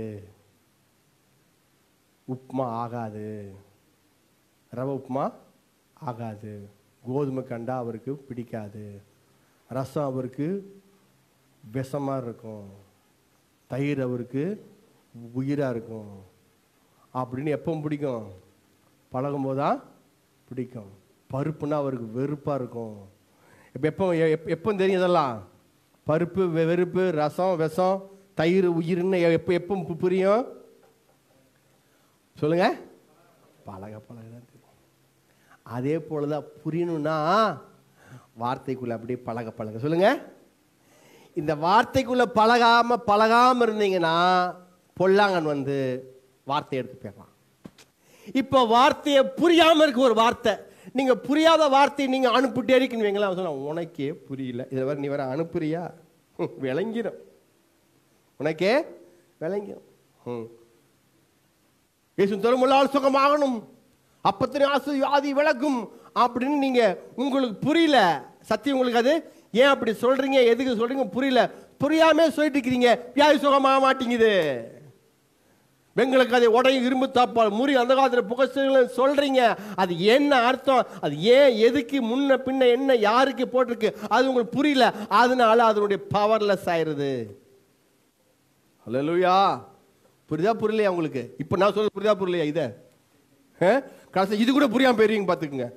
உப்புமா ஆகாது ரவை உப்புமா ஆகாது கோதுமை கண்டா அவருக்கு பிடிக்காது ரசம் அவருக்கு விஷமாக இருக்கும் தயிர் அவருக்கு உயிராக இருக்கும் அப்படின்னு எப்போ பிடிக்கும் பழகும்போது தான் பிடிக்கும் பருப்புனா அவருக்கு வெறுப்பாக இருக்கும் இப்போ எப்போ எப்- எப்போ தெரியும் இதெல்லாம் பருப்பு வெ- வெறுப்பு ரசம் விஷம் தயிர் உயிர்னு எப்போ எப்போ பு- புரியும் சொல்லுங்க பழக பழக தான் தெரியும் அதே போல தான் புரியணும்னா வார்த்தைக்குள்ள அப்படியே பழக பழக சொல்லுங்க இந்த வார்த்தைக்குள்ள பழகாம பழகாம இருந்தீங்கன்னா பொல்லாங்கன் வந்து வார்த்தை எடுத்து போயிடலாம் இப்போ வார்த்தையை புரியாம இருக்கு ஒரு வார்த்தை நீங்க புரியாத வார்த்தையை நீங்க அனுப்பிட்டே இருக்கீங்க வைங்களேன் அவன் சொன்னான், உனக்கே புரியல இதை வேற நீ வேற அனுப்புறியா ஹம், விளங்கிடும் உனக்கே விளங்கிடும் ம் இயேசு திருமுள்ளால் சுகமாகணும் அப்பத்தின் ஆசு வியாதி விளக்கும் அப்படின்னு நீங்க உங்களுக்கு புரியல சத்தியம் உங்களுக்கு அது ஏன் அப்படி சொல்றீங்க எதுக்கு சொல்றீங்க புரியல புரியாம சொல்லிட்டு இருக்கிறீங்க வியாதி சுகமாக மாட்டேங்குது வெங்களுக்கு அதை உடையும் இரும்பு தாப்பால் முறி அந்த காலத்தில் புகழ்ச்சிகளை சொல்றீங்க அது என்ன அர்த்தம் அது ஏன் எதுக்கு முன்ன பின்ன என்ன யாருக்கு போட்டிருக்கு அது உங்களுக்கு புரியல அதனால அதனுடைய பவர்லெஸ் ஆயிருது ஹalleluya புரியுதா புரியலையா உங்களுக்கு இப்போ நான் சொல்ல புரியுதா புரியலையா இதை கடைசி இது கூட புரியாம போயிருவீங்க பார்த்துக்குங்க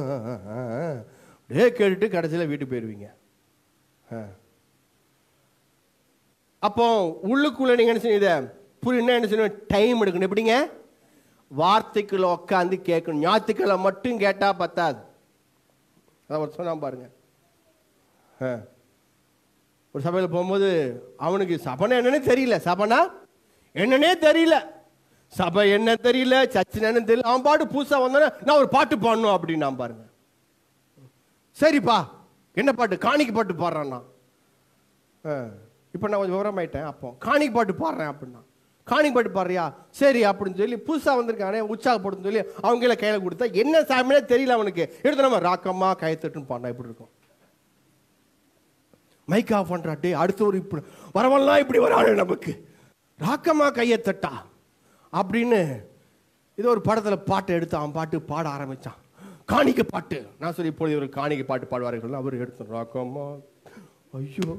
டே கேட்டுட்டு கடைசியில் வீட்டுக்கு போயிருவீங்க ஆ. அப்போ உள்ளுக்குள்ள நீங்க என்ன செய்யுங்க இதை புரியணும் என்ன செய்யணும் டைம் எடுக்கணும் எப்படிங்க வார்த்தைக்குள்ள உட்காந்து கேட்கணும் ஞாயிற்றுக்கிழமை மட்டும் கேட்டா பத்தாது அதான் ஒரு சொன்னா பாருங்க ஆ. ஒரு சபையில் போகும்போது அவனுக்கு சபைனா என்னன்னே தெரியல சபைனா என்னன்னே தெரியல சபை என்ன தெரியல சர்ச்சு என்னன்னு தெரியல அவன் பாட்டு புதுசா வந்தானே நான் ஒரு பாட்டு பாடணும் அப்படின்னு நான் பாருங்க சரிப்பா என்ன பாட்டு காணிக்கை பாட்டு பாடுறான் நான் இப்போ நான் கொஞ்சம் விவரமாயிட்டேன் அப்போ காணிக்கை பாட்டு பாடுறேன் அப்படின்னா காணிக்கை பாட்டு பாடுறியா சரி அப்படின்னு சொல்லி புதுசாக வந்திருக்கானே உற்சாகப்படுன்னு சொல்லி அவங்க கையில கையில் கொடுத்தா என்ன சாமினே தெரியல அவனுக்கு எடுத்து நம்ம ராக்கம்மா கையத்தட்டுன்னு பாடினா இப்படி இருக்கும் மைக் ஆஃப் பண்றா டே அடுத்த ஒரு இப்படி வரவெல்லாம் இப்படி வரானே நமக்கு ராக்கம்மா கையை தட்டா அப்படின்னு இது ஒரு படத்தில் பாட்டை எடுத்து அவன் பாட்டு பாட ஆரம்பிச்சான் காணிக்கை பாட்டு நான் சொல்லி இப்பொழுது இவர் காணிக்கை பாட்டு பாடுவார்கள் அவர் எடுத்து ராக்கம்மா ஐயோ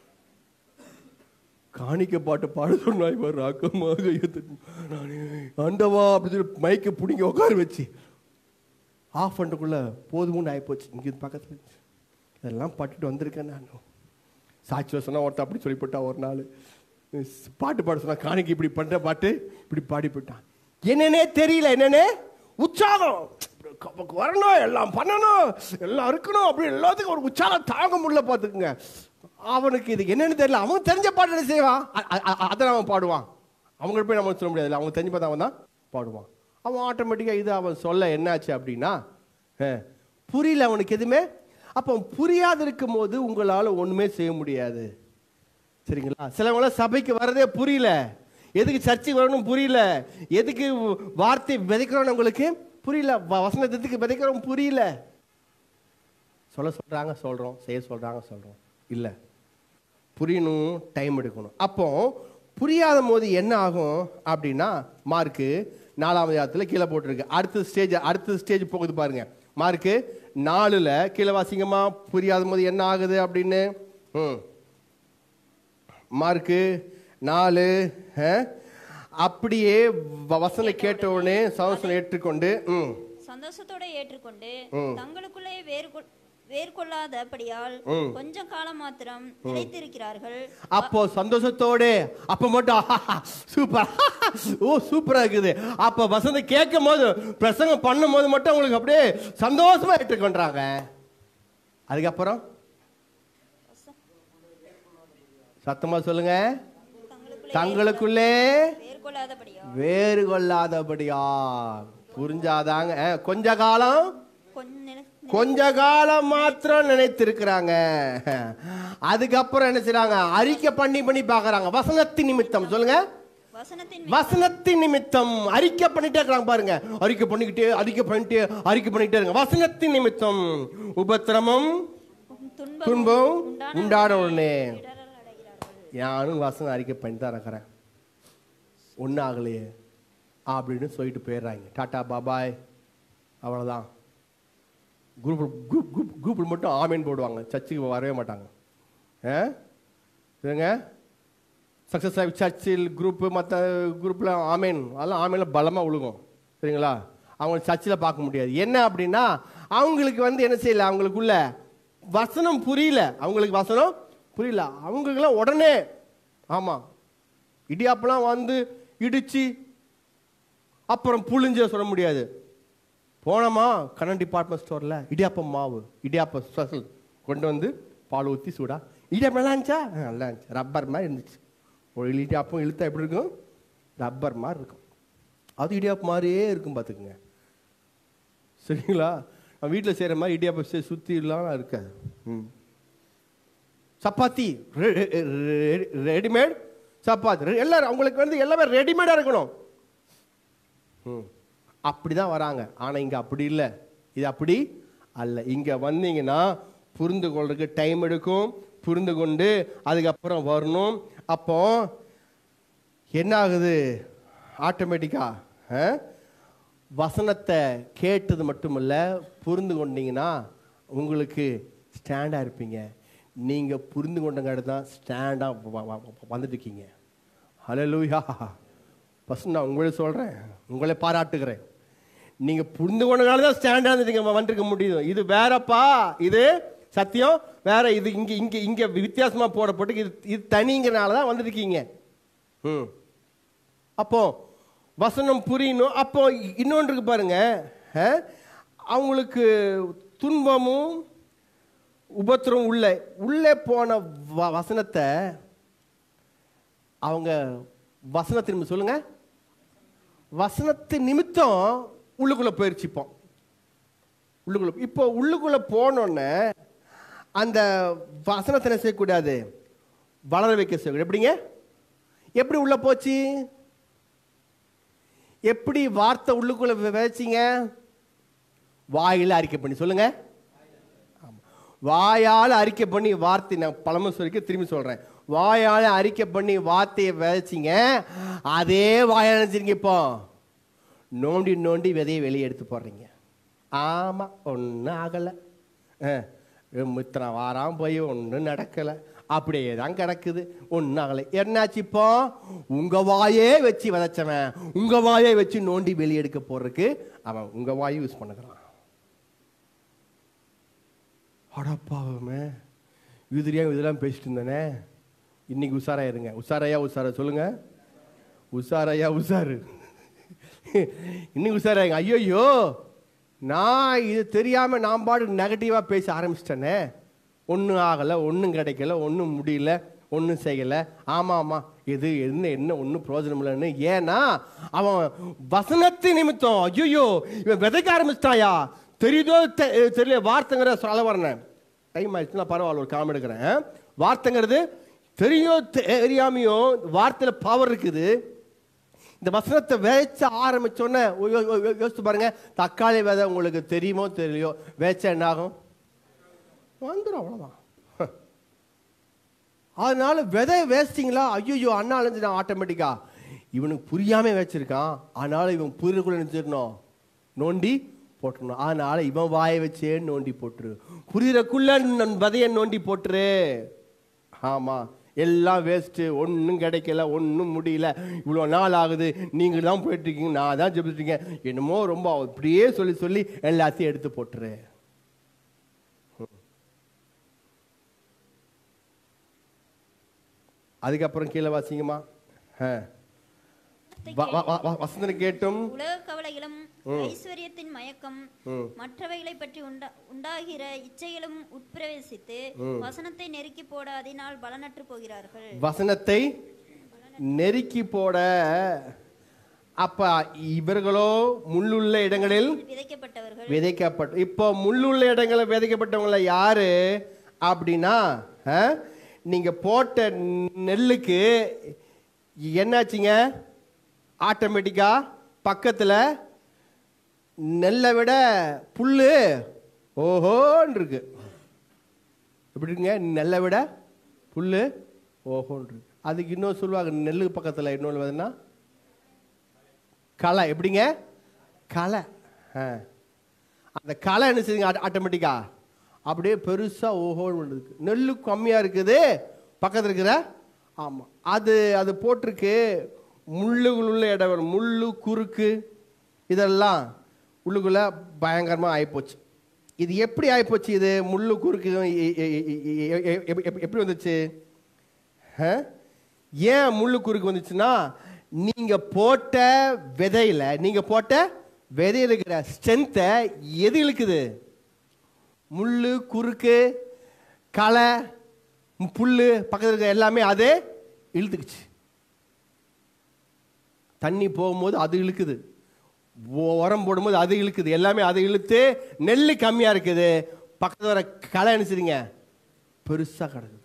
காணிக்கை பாட்டு பாட சொன்னா இவர் ராக்கம்மா கையை தட்டு நானே ஆண்டவா அப்படின்னு சொல்லி மைக்கை பிடிங்கி உட்கார வச்சு ஆஃப் பண்ணுறக்குள்ள போதுமுன்னு ஆகிப்போச்சு இங்கே பக்கத்தில் இதெல்லாம் பட்டுட்டு வந்திருக்கேன் நான் சாட்சி சொன்னா ஒருத்தன் அப்படி சொல்லி போட்டா ஒரு நாள் பாட்டு பாட சொன்னா காணிக்கை இப்படி பண்ற பாட்டு இப்படி பாடி போட்டான் என்னன்னே தெரியல என்னன்னே உற்சாகம் நமக்கு வரணும் எல்லாம் பண்ணணும் எல்லாம் இருக்கணும் அப்படி எல்லாத்துக்கும் ஒரு உற்சாகம் தாங்க முடியல பார்த்துக்குங்க அவனுக்கு இது என்னன்னு தெரியல அவன் தெரிஞ்ச பாட்டு என்ன செய்வான் அ- அ- அ- அதை அவன் பாடுவான் அவங்களுக்கு போய் நம்ம சொல்ல முடியாது அவங்க தெரிஞ்ச பார்த்து அவன் தான் பாடுவான் அவன் ஆட்டோமேட்டிக்காக இது அவன் சொல்ல என்னாச்சு அப்படின்னா அஹ், புரியல அவனுக்கு எதுவுமே அப்போ புரியாது இருக்கும் போது உங்களால் ஒன்றுமே செய்ய முடியாது சரிங்களா சிலவங்களாம் சபைக்கு வரதே புரியல எதுக்கு சர்ச்சுக்கு வரணும் புரியல எதுக்கு வார்த்தை விதைக்கிறோம் உங்களுக்கு புரியல வ- வசனத்துக்கு விதைக்கிறோம் புரியல சொல்ல சொல்றாங்க சொல்றோம் செய்ய சொல்றாங்க சொல்றோம் இல்ல புரியணும் டைம் எடுக்கணும் அப்போ புரியாத போது என்ன ஆகும் அப்படின்னா மார்க்கு நாலாவது இடத்துல கீழே போட்டிருக்கு அடுத்த ஸ்டேஜ் அடுத்த ஸ்டேஜ் போகுது பாருங்க மார்க்கு நாலுல கீழே வாசிங்கம்மா புரியாத போது என்ன ஆகுது அப்படின்னு ம் மார்க்கு நாலு அஹ், அப்படியே வ- வசனம் கேட்ட உடனே சவசனம் ஏற்றுக்கொண்டு ம் சந்தோஷத்தோட ஏற்றுக்கொண்டு தங்களுக்குள்ளே வேறு கொ- வேர்கொள்ளாதபடியால் கொஞ்சம் காலம் மாத்திரம் நிலைத்திருக்கிறார்கள் அப்போ சந்தோஷத்தோட அப்ப மட்டும் சூப்பர் ஓ சூப்பரா இருக்குது அப்ப வசந்த கேட்கும் போது பிரசங்கம் பண்ணும் போது மட்டும் உங்களுக்கு அப்படியே சந்தோஷமா ஏற்றுக்கொண்டாங்க அதுக்கப்புறம் சத்தமா சொல்லுங்க தங்களுக்குள்ளே தங்களுக்குள்ளே வேர்கொள்ளாதபடியால் வேறு கொள்ளாதபடியா புரிஞ்சாதாங்க அஹ், கொஞ்ச காலம் கொஞ்ச நிலை- கொஞ்ச காலம் மாத்திரம் நினைத்திருக்கிறாங்க அதுக்கப்புறம் என்ன செய்றாங்க அறிக்கை பண்ணி பண்ணி பார்க்கறாங்க வசனத்தின் நிமித்தம் சொல்லுங்க வசனத்தின் வசனத்தின் நிமித்தம் அறிக்கை பண்ணிட்டே இருக்காங்க பாருங்க அறிக்கை பண்ணிக்கிட்டே அறிக்கை பண்ணிட்டே அறிக்கை பண்ணிட்டே இருங்க வசனத்தின் நிமித்தம் உபத்திரமும் துன்பம் துன்பம் உண்டான உண்டான உடனே இடரல் அடைகிறார்கள் நானும் வசனம் அறிக்கை பண்ணி தான் இருக்கிறேன் ஒன்றும் ஆகலையே அப்படின்னு சொல்லிட்டு போயிடுறாங்க டாட்டா பாபாய் அவ்வளோதான் குரூப் குரூப் குரூப் குரூப்பில் மட்டும் ஆமேன் போடுவாங்க சர்ச்சுக்கு வரவே மாட்டாங்க ஆ சரிங்க சக்ஸஸ் லைஃப் சர்ச்சில் குரூப்பு மற்ற குரூப்பில் ஆமேன் அதெல்லாம் ஆமேனில் பலமாக விழுகும் சரிங்களா அவங்க சர்ச்சில் பார்க்க முடியாது என்ன அப்படின்னா அவங்களுக்கு வந்து என்ன செய்யல அவங்களுக்குள்ள வசனம் புரியல அவங்களுக்கு வசனம் புரியல அவங்களுக்குலாம் உடனே ஆமாம் இடியாப்பெல்லாம் வந்து இடிச்சு அப்புறம் புளிஞ்ச சொல்ல முடியாது போனோமா கண்ணன் டிபார்ட்மெண்ட் ஸ்டோரில் இடியாப்பம் மாவு இடியாப்பம் ஸ்பெஷல் கொண்டு வந்து பால் ஊற்றி சூடா இடியாப்பம் நல்லா இருந்துச்சா ஆ, நல்லா இருந்துச்சு ரப்பர் மாதிரி இருந்துச்சு ஒரு இடியாப்பம் இழுத்தா எப்படி இருக்கும் ரப்பர் மாதிரி இருக்கும் அது இடியாப்பம் மாதிரியே இருக்கும் பார்த்துக்குங்க சரிங்களா நான் வீட்டில் செய்கிற மாதிரி இடியாப்பம் செ- சுத்தி எல்லாம் இருக்காது ம் சப்பாத்தி ரெடிமேட் சப்பாத்தி ரெ- எல்லாரும் அவங்களுக்கு வந்து எல்லாமே ரெடிமேடாக இருக்கணும் ம் அப்படிதான் வராங்க ஆனால் இங்கே அப்படி இல்லை இது அப்படி அல்ல இங்கே வந்தீங்கன்னா புரிந்து கொள்றதுக்கு டைம் எடுக்கும் புரிந்து கொண்டு அதுக்கப்புறம் வரணும் அப்போ என்ன ஆகுது ஆட்டோமேட்டிக்காக வசனத்தை கேட்டது மட்டுமல்ல புரிந்து கொண்டீங்கன்னா உங்களுக்கு ஸ்டாண்டாக இருப்பீங்க நீங்கள் புரிந்து கொண்டங்காட்டி தான் ஸ்டாண்டாக வந்துட்டு இருக்கீங்க ஹலோ லூயா ஃபஸ்ட் நான் உங்களே சொல்கிறேன் உங்களை பாராட்டுகிறேன் நீங்கள் புரிந்து கொண்டனால தான் ஸ்டாண்டாக இருந்துட்டீங்க வந்துருக்க முடியும் இது வேறப்பா இது சத்தியம் வேற இது இங்கே இங்கே இங்கே வித்தியாசமாக போடப்பட்டு இது இது தனிங்கிறனால தான் வந்துருக்கீங்க ம் அப்போ வசனம் புரியணும் அப்போ இன்னொன்று இருக்கு பாருங்க அஹ், அவங்களுக்கு துன்பமும் உபத்திரம் உள்ள உள்ளே போன வ- வசனத்தை அவங்க வசனத்தின் சொல்லுங்க வசனத்தின் நிமித்தம் உள்ளுக்குள்ள போயிருச்சுப்போம் உள்ளுக்குள்ள இப்போ உள்ளுக்குள்ள போனோடனே அந்த வசனத்தை என்ன செய்யக்கூடாது வளர வைக்க செய்யக்கூடாது எப்படிங்க எப்படி உள்ள போச்சு எப்படி வார்த்தை உள்ளுக்குள்ள வி- விதைச்சீங்க வாயில அறிக்கை பண்ணி சொல்லுங்க ஆமா. வாயால அறிக்கை பண்ணி வார்த்தை நான் பழமை சொல்லிக்க திரும்பி சொல்றேன் வாயால அறிக்கை பண்ணி வார்த்தையை விதைச்சிங்க அதே வாயால நினைச்சிருங்க இப்போ நோண்டி நோண்டி விதையை வெளியே எடுத்து போடுறீங்க ஆமா ஒன்றும் ஆகலை மித்திரம் வாராம் போய் ஒன்றும் நடக்கலை அப்படியே தான் கிடக்குது ஒன்றும் ஆகலை என்னாச்சு இப்போ உங்க வாயே வச்சு விதைச்சவன் உங்க வாயை வச்சு நோண்டி வெளியே எடுக்க போறதுக்கு அவன் உங்க வாயை யூஸ் பண்ணுகிறான் அடப்பாவமே இதுரியா இதெல்லாம் பேசிட்டு இருந்தேனே இன்னைக்கு உஷாரா இருங்க உஷாரையா உஷாரா சொல்லுங்க உஷாரையா உஷாரு இன்னைக்கு உஷாராங்க ஐயோ நான் இது தெரியாம நான் பாடு நெகட்டிவா பேச ஆரம்பிச்சிட்டேனே ஒன்றும் ஆகலை ஒன்றும் கிடைக்கல ஒன்றும் முடியல ஒன்றும் செய்யலை ஆமாம் ஆமாம் இது என்ன என்ன ஒன்றும் பிரயோஜனம் இல்லைன்னு ஏன்னா அவன் வசனத்து நிமித்தம் ஐயோ இவன் விதைக்க ஆரம்பிச்சிட்டாயா தெரியுதோ தெ- தெரியல வார்த்தைங்கிற சொல்ல வரேன் டைம் ஆயிடுச்சுன்னா பரவாயில்ல ஒரு காமெடி எடுக்கிறேன் வார்த்தைங்கிறது தெரியும் தெரியாமையோ வார்த்தையில் பவர் இருக்குது இந்த வசனத்தை விதைச்ச ஆரம்பிச்சோன்னே யோசிச்சு பாருங்க தக்காளி விதை உங்களுக்கு தெரியுமோ தெரியலையோ விதைச்சா என்ன ஆகும் வந்துடும் அவ்வளோதான் அதனால விதை வேஸ்டிங்களா ஐயோ அண்ணா அழிஞ்சிட்டான் ஆட்டோமேட்டிக்கா இவனுக்கு புரியாம வச்சிருக்கான் அதனால இவன் புரியக்குள்ள நினைச்சிடணும் நோண்டி போட்டுருணும் அதனால இவன் வாயை வச்சே நோண்டி போட்டுரு புரியறக்குள்ள நன் விதையை நோண்டி போட்டுரு ஆமா எல்லாம் வேஸ்ட்டு ஒன்றும் கிடைக்கல ஒன்றும் முடியல இவ்வளோ நாள் ஆகுது நீங்கள் தான் போயிட்டு இருக்கீங்க நான் தான் ஜெபிச்சிருக்கேன் என்னமோ ரொம்ப அப்படியே சொல்லி சொல்லி எல்லாத்தையும் எடுத்து போட்டுரு அதுக்கப்புறம் கீழே வாசிங்கம்மா ஆ. வ- வ- வ- வ- வசந்தனை கேட்டும் உலக கவலைகளும் ஐஸ்வர்யத்தின் மயக்கம் மற்றவைகளை பற்றி உண்டா உண்டாகிற இச்சைகளும் உட்பிரவேசித்து வசனத்தை நெருக்கி போட அதனால் பலனற்று போகிறார்கள் வசனத்தை நெருக்கி போட அப்ப இவர்களோ முள்ளுள்ள இடங்களில் விதைக்கப்பட்டவர்கள் விதைக்கப்பட்ட இப்போ முள்ளுள்ள இடங்களில் விதைக்கப்பட்டவங்கள யாரு அப்படின்னா ஆ? நீங்க போட்ட நெல்லுக்கு என்னாச்சுங்க ஆட்டோமேட்டிக்கா பக்கத்துல நெல்லை விட புல்லு ஓஹோன்னு இருக்கு எப்படி இருக்குங்க நெல்லை விட புல்லு ஓஹோன்னு இருக்கு அதுக்கு இன்னொரு சொல்லுவாங்க நெல்லு பக்கத்தில் இன்னொன்று பார்த்தீங்கன்னா களை எப்படிங்க களை ஆ அந்த களை என்ன செய்யுங்க ஆட்டோமேட்டிக்கா அப்படியே பெருசாக ஓஹோன்னு இருக்கு நெல்லு கம்மியாக இருக்குது பக்கத்தில் இருக்கிற ஆமாம் அது அது போட்டிருக்கு முள்ளுக்குள்ள இடம் வரும் முள்ளு குறுக்கு இதெல்லாம் உள்ளுக்குள்ளே பயங்கரமாக ஆகிப்போச்சு இது எப்படி ஆகிப்போச்சு இது முள்ளு குறுக்கு இது எ- எ- எ- எ- எ- எ- எ- எப்படி வந்துச்சு ஆ? ஏன் முள்ளு குறுக்கு வந்துச்சுன்னா நீங்க போட்ட விதையில நீங்க போட்ட விதையில இருக்கிற ஸ்ட்ரென்த்தை எது இழுக்குது முள்ளு குறுக்கு களை ம், புல்லு பக்கத்தில் இருக்கிற எல்லாமே அது இழுத்துக்குச்சு தண்ணி போகும்போது அது இழுக்குது உ- உரம் போடும்போது அது இழுக்குது எல்லாமே அதை இழுத்து நெல் கம்மியா இருக்குது பக்கத்தில் வர களை என்ன செய்றீங்க பெருசா கிடக்குது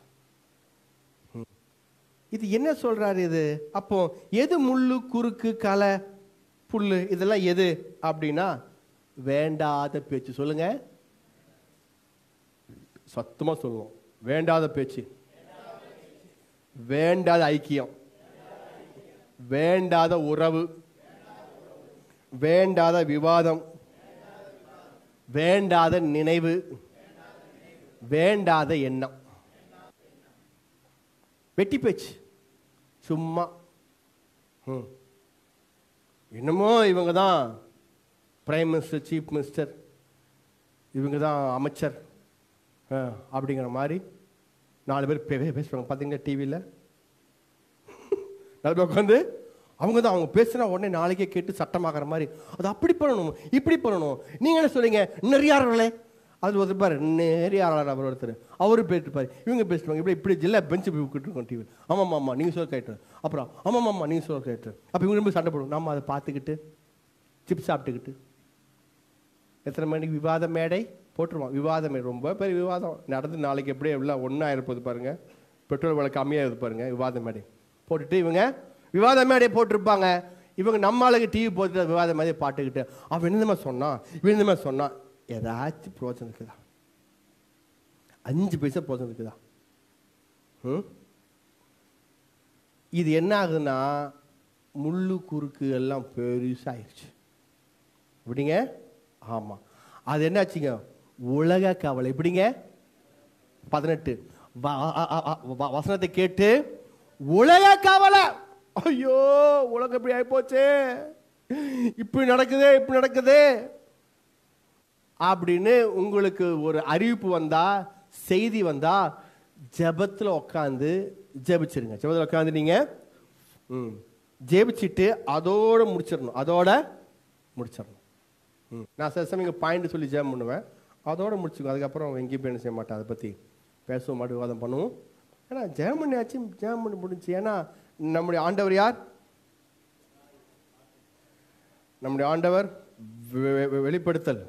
இது என்ன சொல்றாரு இது அப்போ எது முள்ளு குறுக்கு களை புல்லு இதெல்லாம் எது அப்படின்னா வேண்டாத பேச்சு சொல்லுங்க சத்தமா சொல்லுவோம் வேண்டாத பேச்சு வேண்டாத ஐக்கியம் வேண்டாத உறவு வேண்டாத விவாதம் வேண்டாத நினைவு வேண்டாத எண்ணம் வெட்டி பேச்சு சும்மா ம். என்னமோ இவங்க தான் பிரைம் மினிஸ்டர் சீஃப் மினிஸ்டர் இவங்க தான் அமைச்சர் ஆ, அப்படிங்கிற மாதிரி நாலு பேர் பே- பே- பேசுவாங்க பார்த்தீங்களா டிவியில் நாலு பேர் உட்காந்து அவங்க தான் அவங்க பேசுனா உடனே நாளைக்கே கேட்டு சட்டமாக்குற மாதிரி அது அப்படி பண்ணணும் இப்படி பண்ணணும் நீங்கள் என்ன சொல்றீங்க நெறியாளர்களே அது ஒருத்தர் பாரு நெறியாளர் அவர் ஒருத்தர் அவரு பேசிட்டுப்பாரு இவங்க பேசுவாங்க இப்படி இப்படி ஜில்ல பெஞ்சு இருக்கோம் டிவி ஆமாம் ஆமாம் நீங்கள் சொல்ல கேட்டு அப்புறம் ஆமாம் ஆமாம் நீங்கள் சொல்ல கேட்டு அப்போ இவங்க ரொம்ப சண்டை போடுவோம் நம்ம அதை பார்த்துக்கிட்டு சிப்ஸ் சாப்பிட்டுக்கிட்டு எத்தனை மணிக்கு விவாத மேடை போட்டுருவான் விவாத மேடை ரொம்ப பெரிய விவாதம் நடந்து நாளைக்கு எப்படியே எல்லாம் ஒன்றா இருப்பது பாருங்க பெட்ரோல் விலை கம்மியாக இருப்பது பாருங்க விவாத மேடை போட்டுட்டு இவங்க விவாத மேடை போட்டிருப்பாங்க இவங்க நம்ம ஆளுக்கு டிவி போட்டு விவாத மேடை பாட்டுக்கிட்டு அவன் என்னமா சொன்னான் இவன் என்னமா சொன்னான் ஏதாச்சும் பிரோஜனம் இருக்குதா அஞ்சு பைசா பிரோஜனம் இருக்குதா ம் இது என்ன ஆகுதுன்னா முள்ளு குறுக்கு எல்லாம் பெருசாயிருச்சு எப்படிங்க ஆமாம் அது என்னாச்சுங்க உலக கவலை எப்படிங்க பதினெட்டு வ- அ- அ- அ- வ- வசனத்தை கேட்டு உலக கவலை ஐயோ உலகம் இப்படி ஆயிப்போச்சே இப்படி நடக்குதே இப்படி நடக்குதே அப்படின்னு உங்களுக்கு ஒரு அறிவிப்பு வந்தா செய்தி வந்தா ஜெபத்துல உட்காந்து ஜெபிச்சிருங்க ஜெபத்துல உட்காந்து நீங்க ம் ஜெபிச்சிட்டு அதோட முடிச்சிடணும் அதோட முடிச்சிடணும் ம். நான் சில சமயம் பாயிண்ட் சொல்லி ஜெபம் பண்ணுவேன் அதோட முடிச்சுக்கோ அதுக்கப்புறம் எங்கேயும் போய் என்ன செய்ய மாட்டேன் அதை பற்றி பேசவும் மாட்டோம் விவாதம் பண்ணுவோம் ஏன்னா ஜெபம் பண்ணியாச்சு ஜெபம் பண்ணி முடிஞ்சு ஏன்னா நம்முடைய ஆண்டவர் யார் நம்முடைய ஆண்டவர் வெ- வெ- வெளிப்படுத்தல்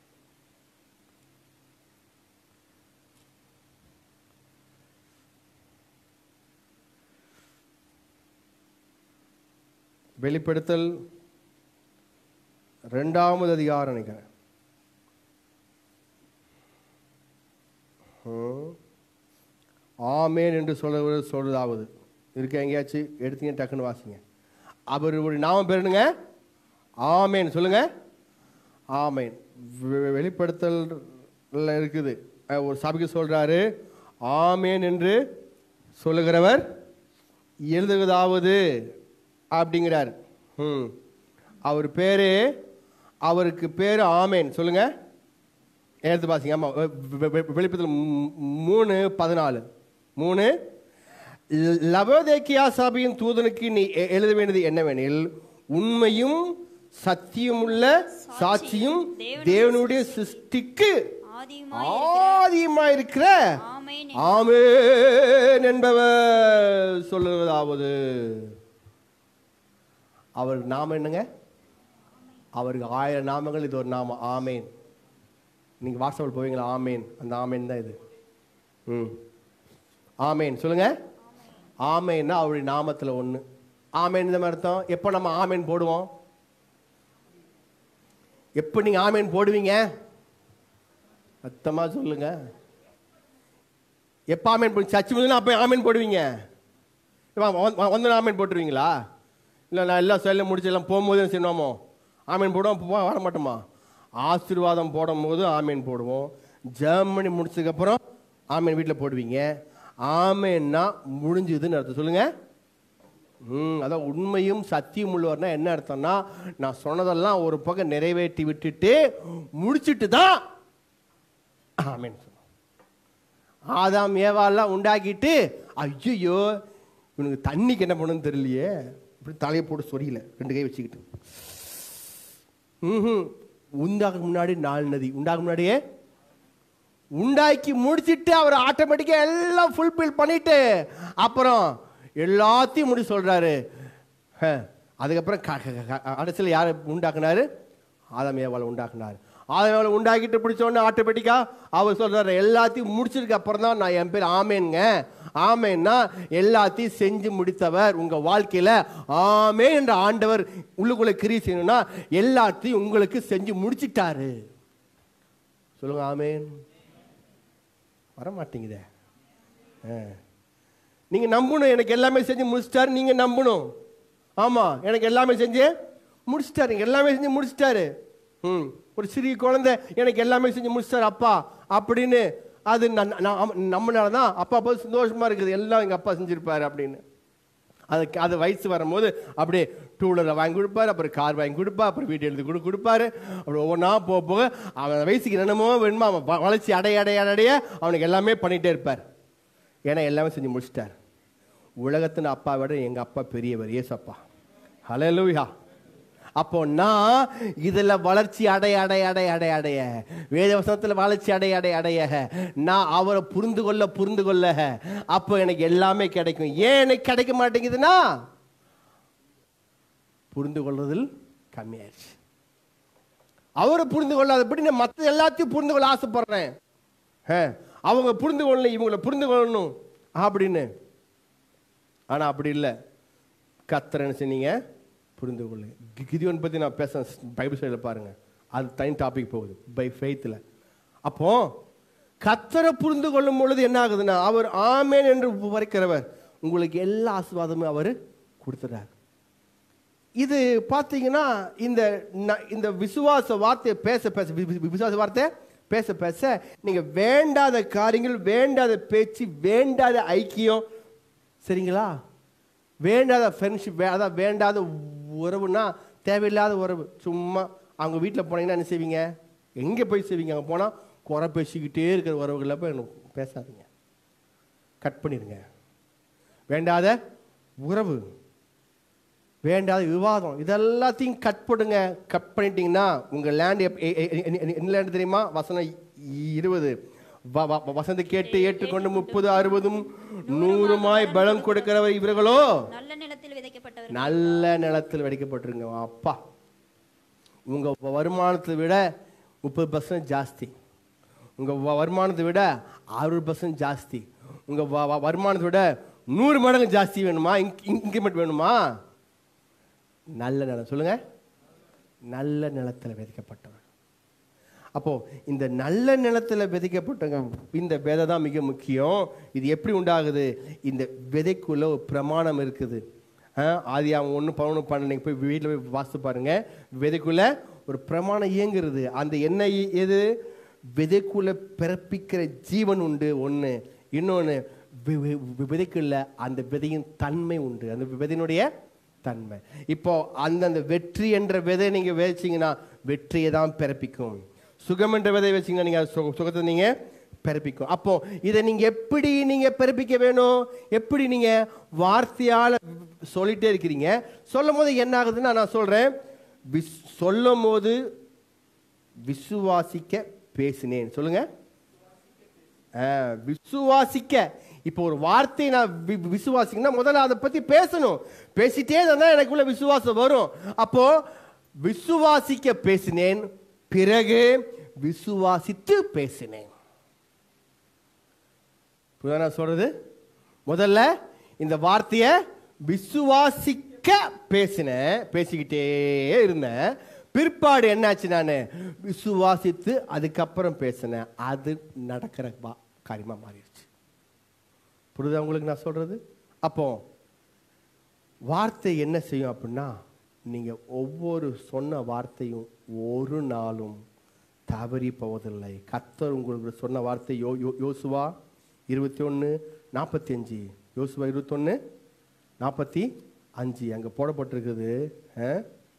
வெளிப்படுத்தல் ரெண்டாவது அதிகாரம் நினைக்கிறேன் ம். ஆமேன் என்று சொல்ல சொல்றதாவது இருக்க எங்கேயாச்சும் எடுத்தீங்க டக்குன்னு வாசிங்க அவர் ஒரு நாமம் பேருனுங்க ஆமேன் சொல்லுங்க ஆமேன் வெ- வெளிப்படுத்தல் இருக்குது அஹ் ஒரு சபைக்கு சொல்றாரு ஆமேன் என்று சொல்லுகிறவர் எழுதுவதாவது அப்படிங்கிறார் ம் அவர் பேரு அவருக்கு பேரு ஆமேன் சொல்லுங்க எடுத்து பாசிங்க ஆமாம் வெளிப்பத்தில் மூணு பதினாலு மூணு லவோதேக்கியா சபையின் தூதனுக்கு நீ எ- எழுத வேண்டியது என்னவெனில் உண்மையும் சத்தியமுள்ள சாட்சியும் தேவனுடைய சிருஷ்டிக்கு ஆதியுமாய் ஆதியமா இருக்கிற ஆமென் ஆமென் என்பவர் சொல்லுவதாவது அவருக்கு நாமம் என்னங்க அவருக்கு ஆயிரம் நாமங்கள் இது ஒரு நாமம் ஆமேன் நீங்க வாட்ஸ்அப்பில் போவீங்களா ஆமேன் அந்த ஆமேன் தான் இது ம் ஆமேன் சொல்லுங்க ஆமேன்னா அவருடைய நாமத்தில் ஒன்று ஆமேன் இந்த மாதிரி அர்த்தம் எப்போ நம்ம ஆமேன் போடுவோம் எப்போ நீங்கள் ஆமேன் போடுவீங்க சத்தமா சொல்லுங்க எப்போ ஆமேன் போடு சர்ச்சு முதல்ல அப்போ ஆமேன் போடுவீங்க இப்ப வ- வ- வந்து ஆமேன் போட்டுருவீங்களா இல்லை நான் எல்லாம் சொல்ல முடிச்சு எல்லாம் போகும்போது என்ன செய்யணுமோ ஆமேன் போடுவோம் போ வர மாட்டோமா ஆசீர்வாதம் போடும்போது ஆமேன் போடுவோம் ஜெர்மனி முடிச்சதுக்கப்புறம் ஆமேன் வீட்டில் போடுவீங்க ஆமேன்னா முடிஞ்சுதுன்னு அர்த்தம் சொல்லுங்க ம் அதான் உண்மையும் சத்தியம் உள்ளவர்னா என்ன அர்த்தம்னா நான் சொன்னதெல்லாம் ஒரு பக்கம் நிறைவேற்றி விட்டுட்டு முடிச்சிட்டு தான் ஆமேன் சொன்னோம் ஆதாம் ஏவாலாம் உண்டாக்கிட்டு ஐயோ இவனுக்கு தண்ணிக்கு என்ன பண்ணணும்னு தெரியலையே இப்படி தலையை போட்டு சொரியல ரெண்டு கை வச்சுக்கிட்டு ம் உண்டாக முன்னாடி நாலு நதி உண்டாக முன்னாடியே உண்டாக்கி முடிச்சிட்டு அவர் ஆட்டோமேட்டிக்கா எல்லாம் ஃபுல்ஃபில் பண்ணிட்டு அப்புறம் எல்லாத்தையும் முடி சொல்றாரு ஹ, அதுக்கப்புறம் க- க- க- கடைசியில் யார் உண்டாக்குனாரு ஆதாம் ஏவாளை உண்டாக்குனாரு ஆதாம் ஏவாளை உண்டாக்கிட்டு பிடிச்ச உடனே ஆட்டோமேட்டிக்கா அவர் சொல்றாரு எல்லாத்தையும் முடிச்சதுக்கு அப்புறம் தான் நான் என் பேர் ஆமேனுங்க ஆமேன்னா எல்லாத்தையும் செஞ்சு முடித்தவர் உங்க வாழ்க்கையில ஆமே என்ற ஆண்டவர் உள்ளுக்குள்ள கிரியை செய்யணும்னா எல்லாத்தையும் உங்களுக்கு செஞ்சு முடிச்சிட்டாரு சொல்லுங்க ஆமேன் வர மாட்டேங்குதே ஆ. நீங்க நம்பணும் எனக்கு எல்லாமே செஞ்சு முடிச்சிட்டாரு நீங்க நம்பணும் ஆமா எனக்கு எல்லாமே செஞ்சு முடிச்சிட்டாரு எல்லாமே செஞ்சு முடிச்சிட்டாரு ம் ஒரு சிறிய குழந்தை எனக்கு எல்லாமே செஞ்சு முடிச்சிட்டாரு அப்பா அப்படின்னு அது ந- ந- நம்மனால தான் அப்பா அப்பா சந்தோஷமா இருக்குது எல்லாம் எங்க அப்பா செஞ்சிருப்பாரு அப்படின்னு அதுக்கு அது வயசு வரும்போது அப்படியே டூ வீலரை வாங்கி கொடுப்பாரு அப்புறம் கார் வாங்கி கொடுப்பா அப்புறம் வீடு எழுதி கொடு கொடுப்பாரு அப்புறம் ஒவ்வொன்றா போக போக அவன் வயசுக்கு என்னென்னமோ வேணுமோ அவன் வ- வளர்ச்சி அடைய அடைய அடைய அவனுக்கு எல்லாமே பண்ணிட்டே இருப்பார் ஏன்னா எல்லாமே செஞ்சு முடிச்சிட்டார் உலகத்தின் அப்பா விட எங்க அப்பா பெரியவர் ஏசப்பா ஹalleluya அப்போ நான் இதுல வளர்ச்சி அடைய அடைய அடைய அடைய அடைய வேத வசனத்துல வளர்ச்சி அடைய அடைய அடைய நான் அவரை புரிந்து கொள்ள புரிந்து கொள்ள அப்போ எனக்கு எல்லாமே கிடைக்கும் ஏன் எனக்கு கிடைக்க மாட்டேங்குதுன்னா புரிந்து கொள்றதில் கம்மியாயிருச்சு அவரை புரிந்து கொள்ளாதபடி நான் மற்ற எல்லாத்தையும் புரிந்து கொள்ள ஆசைப்படுறேன் ஆ, அவங்க புரிந்து கொள்ளல இவங்களை புரிந்து கொள்ளணும் அப்படின்னு ஆனா அப்படி இல்லை கத்தர் என்ன சொன்னீங்க புரிந்து கொள்ளு கி- கிதியோன் பத்தி நான் பேச பைபிள் சைடில் பாருங்க அது தனி டாபிக் போகுது பை ஃபெய்த்தில் அப்போ கத்தரை புரிந்து கொள்ளும் பொழுது என்ன ஆகுதுன்னா அவர் ஆமேன் என்று வரைக்கிறவர் உங்களுக்கு எல்லா ஆசீர்வாதமும் அவர் கொடுத்துறார் இது பார்த்தீங்கன்னா இந்த ந- இந்த விசுவாச வார்த்தையை பேச பேச வி- வி- விசுவாச வார்த்தை பேச பேச நீங்க வேண்டாத காரியங்கள் வேண்டாத பேச்சு வேண்டாத ஐக்கியம் சரிங்களா வேண்டாத ஃப்ரெண்ட்ஷிப் அதான் வேண்டாத உறவுனா தேவையில்லாத உறவு சும்மா அவங்க வீட்டில் போனீங்கன்னா என்ன செய்வீங்க எங்கே போய் செய்வீங்க அங்கே போனால் குறை பேசிக்கிட்டே இருக்கிற உறவுகளில் போய் எனக்கு பேசாதீங்க கட் பண்ணிடுங்க வேண்டாத உறவு வேண்டாத விவாதம் இதெல்லாத்தையும் கட் பண்ணுங்க கட் பண்ணிட்டீங்கன்னா உங்க லேண்ட் என்ன லேண்ட் தெரியுமா வசனம் இருபது வ- வ- வசந்தி கேட்டு ஏற்றுக்கொண்டு முப்பது அறுபதும் நூறுமாய் பலம் கொடுக்கிறவர் இவர்களோ நல்ல நிலத்தில் விதைக்கப்பட்டவர் நல்ல நிலத்தில் வெடிக்கப்பட்டிருங்க அப்பா உங்க வருமானத்தை விட முப்பது பர்சன்ட் ஜாஸ்தி உங்க வ- வருமானத்தை விட அறுபது பர்சன்ட் ஜாஸ்தி உங்க வ- வ- வருமானத்தை விட நூறு மடங்கு ஜாஸ்தி வேணுமா இன்க்ரிமெண்ட் வேணுமா நல்ல நிலம் சொல்லுங்க நல்ல நிலத்தில் விதைக்கப்பட்டவர் அப்போ இந்த நல்ல நிலத்துல விதைக்கப்பட்டவங்க இந்த விதை தான் மிக முக்கியம் இது எப்படி உண்டாகுது இந்த விதைக்குள்ள ஒரு பிரமாணம் இருக்குது ஆதி அவன் ஒன்று பதினொன்று பன்னெண்டு நீங்க போய் வீட்டில் போய் வாசித்து பாருங்க விதைக்குள்ள ஒரு பிரமாணம் இயங்குறது அந்த என்ன இ- எது விதைக்குள்ள பிறப்பிக்கிற ஜீவன் உண்டு ஒன்று இன்னொன்று விதைக்குள்ள அந்த விதையின் தன்மை உண்டு அந்த விதையினுடைய தன்மை இப்போ அந்தந்த வெற்றி என்ற விதை நீங்க விதைச்சீங்கன்னா வெற்றியை தான் பிறப்பிக்கும் சுகம் என்ற விதை வச்சீங்கன்னா நீங்க சு- சுகத்தை நீங்க பிறப்பிக்கும் அப்போ இதை நீங்க எப்படி நீங்க பிறப்பிக்க வேணும் எப்படி நீங்க வார்த்தையால சொல்லிட்டே இருக்கிறீங்க சொல்லும் போது என்ன ஆகுதுன்னா நான் சொல்றேன் விஸ் சொல்லும் போது விசுவாசிக்க பேசினேன் சொல்லுங்க ஆ, விசுவாசிக்க இப்போ ஒரு வார்த்தையை நான் வி- விசுவாசிக்கன்னா முதல்ல அதை பத்தி பேசணும் பேசிட்டே இருந்தா எனக்குள்ள விசுவாசம் வரும் அப்போ விசுவாசிக்க பேசினேன் பிறகு விசுவாசித்து பேசினேன் புரியுதா நான் சொல்றது முதல்ல இந்த வார்த்தையை விசுவாசிக்க பேசினேன் பேசிக்கிட்டே இருந்தேன் பிற்பாடு என்னாச்சு நான் விசுவாசித்து அதுக்கப்புறம் பேசினேன் அது நடக்கிற வா- காரியமா மாறிடுச்சு புரியுதா உங்களுக்கு நான் சொல்றது அப்போ வார்த்தை என்ன செய்யும் அப்படின்னா நீங்க ஒவ்வொரு சொன்ன வார்த்தையும் ஒரு நாளும் தவறி போவதில்லை கத்தர் உங்களுக்கு சொன்ன வார்த்தை யோ யோ யோசுவா இருபத்தி ஒன்று நாற்பத்தி அஞ்சு யோசுவா இருபத்தொன்று நாற்பத்தி அஞ்சு அங்கே போடப்பட்டிருக்குது ஆ?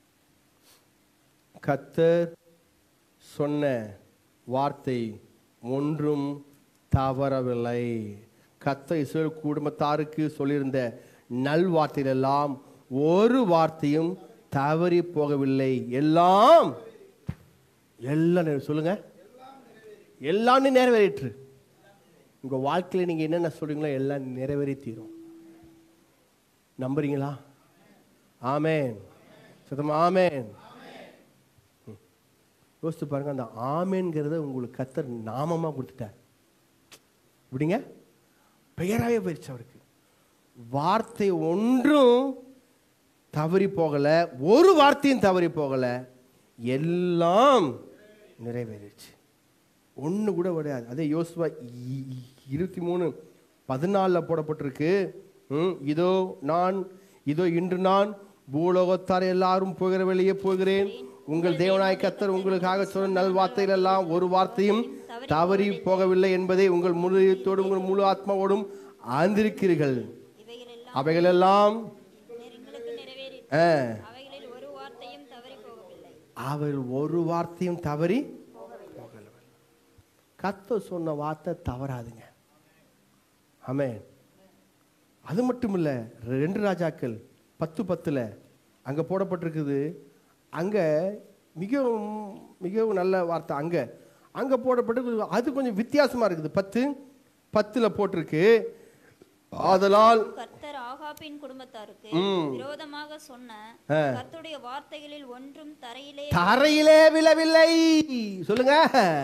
கத்தர் சொன்ன வார்த்தை ஒன்றும் தவறவில்லை கத்த இஸ்ரேல் குடும்பத்தாருக்கு சொல்லியிருந்த நல்வார்த்தைகள் எல்லாம் ஒரு வார்த்தையும் தவறி போகவில்லை எல்லாம் எல்லாம் நிறைவே- சொல்லுங்க எல்லாமே நிறைவேறிற்று உங்க வாழ்க்கையில நீங்க என்னென்ன சொல்றீங்களோ எல்லாம் நிறைவேறி தீரும் நம்புறீங்களா ஆமேன் சுத்தமா ஆமேன் ம். யோசித்து பாருங்க அந்த ஆமேன்கிறத உங்களுக்கு கத்தர் நாமமா கொடுத்துட்டார் இப்படிங்க பெயராகவே போயிடுச்சு அவருக்கு வார்த்தை ஒன்றும் தவறி போகல ஒரு வார்த்தையும் தவறி போகல எல்லாம் நிறைவேறிடுச்சு ஒன்று கூட விடாது அதே யோசுவா இ- இ- இருபத்தி மூணு பதினாலில் போடப்பட்டிருக்கு ம், இதோ நான் இதோ இன்று நான் பூலோகத்தார் எல்லாரும் போகிற வெளியே போகிறேன் உங்கள் தேவனாய் கத்தர் உங்களுக்காக சொன்ன நல்வார்த்தைகள் எல்லாம் ஒரு வார்த்தையும் தவறி போகவில்லை என்பதை உங்கள் முழு இதயத்தோடும் உங்கள் முழு ஆத்மாவோடும் ஆந்திருக்கிறீர்கள் இவைகளெல்லாம் அவைகளெல்லாம் எங்களுக்கு நிறைவேறி ஆ, அவைகளில் ஒரு வார்த்தையும் தவறி போகவில்லை அவர்கள் ஒரு வார்த்தையும் தவறி போகவில்லை கத்த சொன்ன வார்த்தை தவறாதுங்க ஆமென் அது மட்டும் இல்ல ரெண்டு ராஜாக்கள் பத்து பத்துல அங்க போடப்பட்டிருக்குது அங்க மிகவும் மிகவும் நல்ல வார்த்தை அங்க அங்க போடப்பட்டு அது கொஞ்சம் வித்தியாசமா இருக்குது பத்து பத்துல போட்டிருக்கு ஆதலால் கர்த்தர் ஆகாபின் குடும்பத்தாருக்கு ம். விரோதமாக சொன்ன ஆ. கர்த்தருடைய வார்த்தைகளில் ஒன்றும் தரையிலே தரையிலே விழவில்லை சொல்லுங்க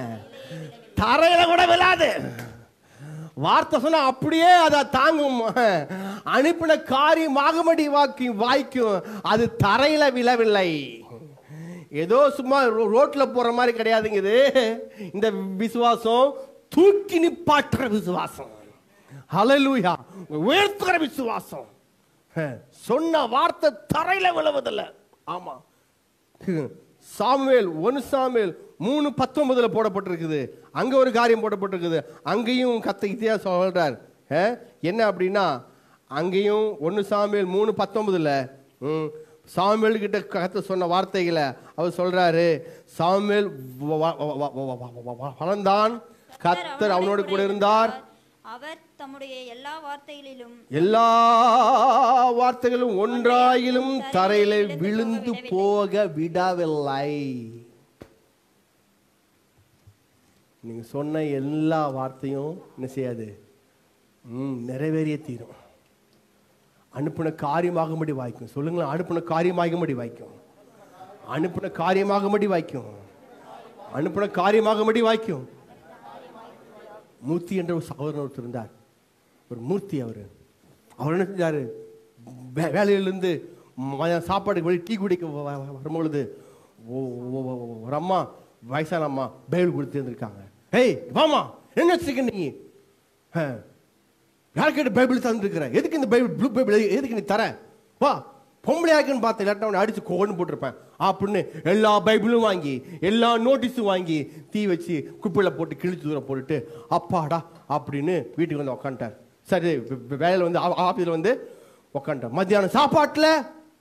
தரையில கூட விழாது வார்த்தை சொன்னா அப்படியே அதை தாங்கும் அனுப்பின காரியம் ஆகுமடி வாக்கும் வாய்க்கும் அது தரையில விழவில்லை ஏதோ சும்மா ரோ- ரோட்ல போற மாதிரி கிடையாதுங்க இது இந்த விசுவாசம் தூக்கி நிப்பாட்டுற விசுவாசம் ஹalleluya உயர்த்துகிற விசுவாசம் அஹ், சொன்ன வார்த்தை தரையில விழுவதில்லை ஆமா சாமுவேல் ஒன்னு சாமுவேல் மூணு பத்தொன்பதுல போடப்பட்டிருக்குது அங்க ஒரு காரியம் போடப்பட்டிருக்குது அங்கேயும் கத்த இதையா சொல்றார் அஹ், என்ன அப்படின்னா அங்கேயும் ஒன்னு சாமுவேல் மூணு பத்தொன்பதுல ம், சாமுவேல் கிட்ட கத்த சொன்ன வார்த்தைகளை அவர் சொல்றாரு சாமுவேல் வ- வ- வ- வ- வ- வ- வ- வ- வளர்ந்தான் கத்தர் அவனோடு கூட இருந்தார் அவர் தம்முடைய எல்லா வார்த்தைகளிலும் எல்லா வார்த்தைகளும் ஒன்றாயிலும் தரையில விழுந்து போக விடவில்லை நீங்க சொன்ன எல்லா வார்த்தையும் என்ன செய்யாது ம், நிறைவேறிய தீரும் அனுப்பின காரியமாகும்படி வாய்க்கும் சொல்லுங்களேன் அனுப்பின காரியமாகும்படி வாய்க்கும் அனுப்பின காரியமாகும்படி வாய்க்கும் அனுப்பின காரியமாகும்படி வாய்க்கும் மூர்த்தி என்ற ஒரு சகோதரர் ஒருத்தர் இருந்தார் ஒரு மூர்த்தி அவர் அவர் என்ன செஞ்சாரு வே- வேலையிலிருந்து மதியம் சாப்பாடுக்கு வெளியே டீ குடிக்க வ- வ- வரும்பொழுது ஓ- ஓ- ஓ- ஓ- ஒரு அம்மா வயசான அம்மா பைபிள் கொடுத்து இருந்திருக்காங்க ஏய் வாமா என்ன வச்சிருக்க நீ ஆ, யார் கேட்டு பைபிள் தந்துருக்கிற எதுக்கு இந்த பைபிள் ப்ளூ பைபிள் எது- எதுக்கு நீ தர வா பொம்பளையாக்குன்னு பார்த்து இல்லாட்டா அவனை அடிச்சு கோன்னு போட்டிருப்பேன் அப்படின்னு எல்லா பைபிளும் வாங்கி எல்லா நோட்டீஸும் வாங்கி தீ வச்சு குப்பையில் போட்டு கிழிச்சு தூரம் போட்டுட்டு அப்பாடா அப்படின்னு வீட்டுக்கு வந்து உக்காந்துட்டார் சரி வே- வே- வேலையில் வந்து ஆஃபீஸில் வந்து உக்காந்துட்டார் மத்தியானம் சாப்பாட்டில்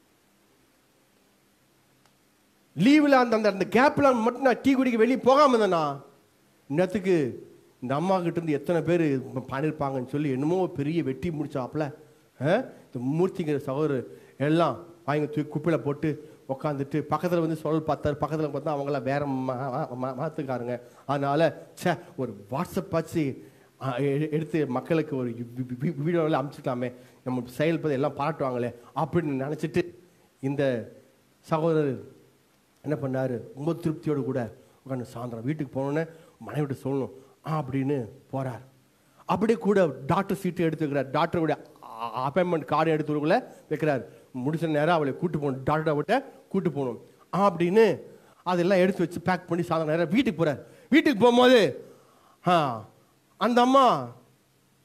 லீவில் அந்த அந்த அந்த கேப்பில் மட்டும் நான் டீ குடிக்க வெளியே போகாம இருந்தேனா இன்னத்துக்கு இந்த அம்மா கிட்ட இருந்து எத்தனை பேர் பண்ணியிருப்பாங்கன்னு சொல்லி என்னமோ பெரிய வெட்டி முடிச்சாப்புல ஆ? இந்த மூர்த்திங்கிற சகோதரர் எல்லாம் வாங்கி தூக்கி குப்பையில் போட்டு உக்காந்துட்டு பக்கத்தில் வந்து சொல் பார்த்தாரு பக்கத்தில் பார்த்தா அவங்களாம் வேற மாத்துக்காருங்க அதனால ச்சே ஒரு வாட்ஸ்அப் ஆச்சு ஆ, எ- எடுத்து மக்களுக்கு ஒரு வீடியோவில் அனுப்பிச்சிக்கலாமே நம்ம செயல்பதை எல்லாம் பாராட்டுவாங்களே அப்படின்னு நினச்சிட்டு இந்த சகோதரர் என்ன பண்ணாரு ரொம்ப திருப்தியோடு கூட உட்காந்து சாயந்தரம் வீட்டுக்கு போனோன்னே மனைவிட்டு சொல்லணும் ஆ அப்படின்னு போறார் அப்படியே கூட டாக்டர் சீட்டு எடுத்து வைக்கிறார் டாக்டருடைய அப்பாயின்மெண்ட் கார்டு எடுத்துக்குள்ள வைக்கிறார் முடிச்ச நேரம் அவளை கூட்டு போகணும் டாக்டர் விட்ட கூட்டு போகணும் ஆ அப்படின்னு அதெல்லாம் எடுத்து வச்சு பேக் பண்ணி சாயந்தரம் நேரம் வீட்டுக்கு போறார் வீட்டுக்கு போகும்போது ஆ அந்த அம்மா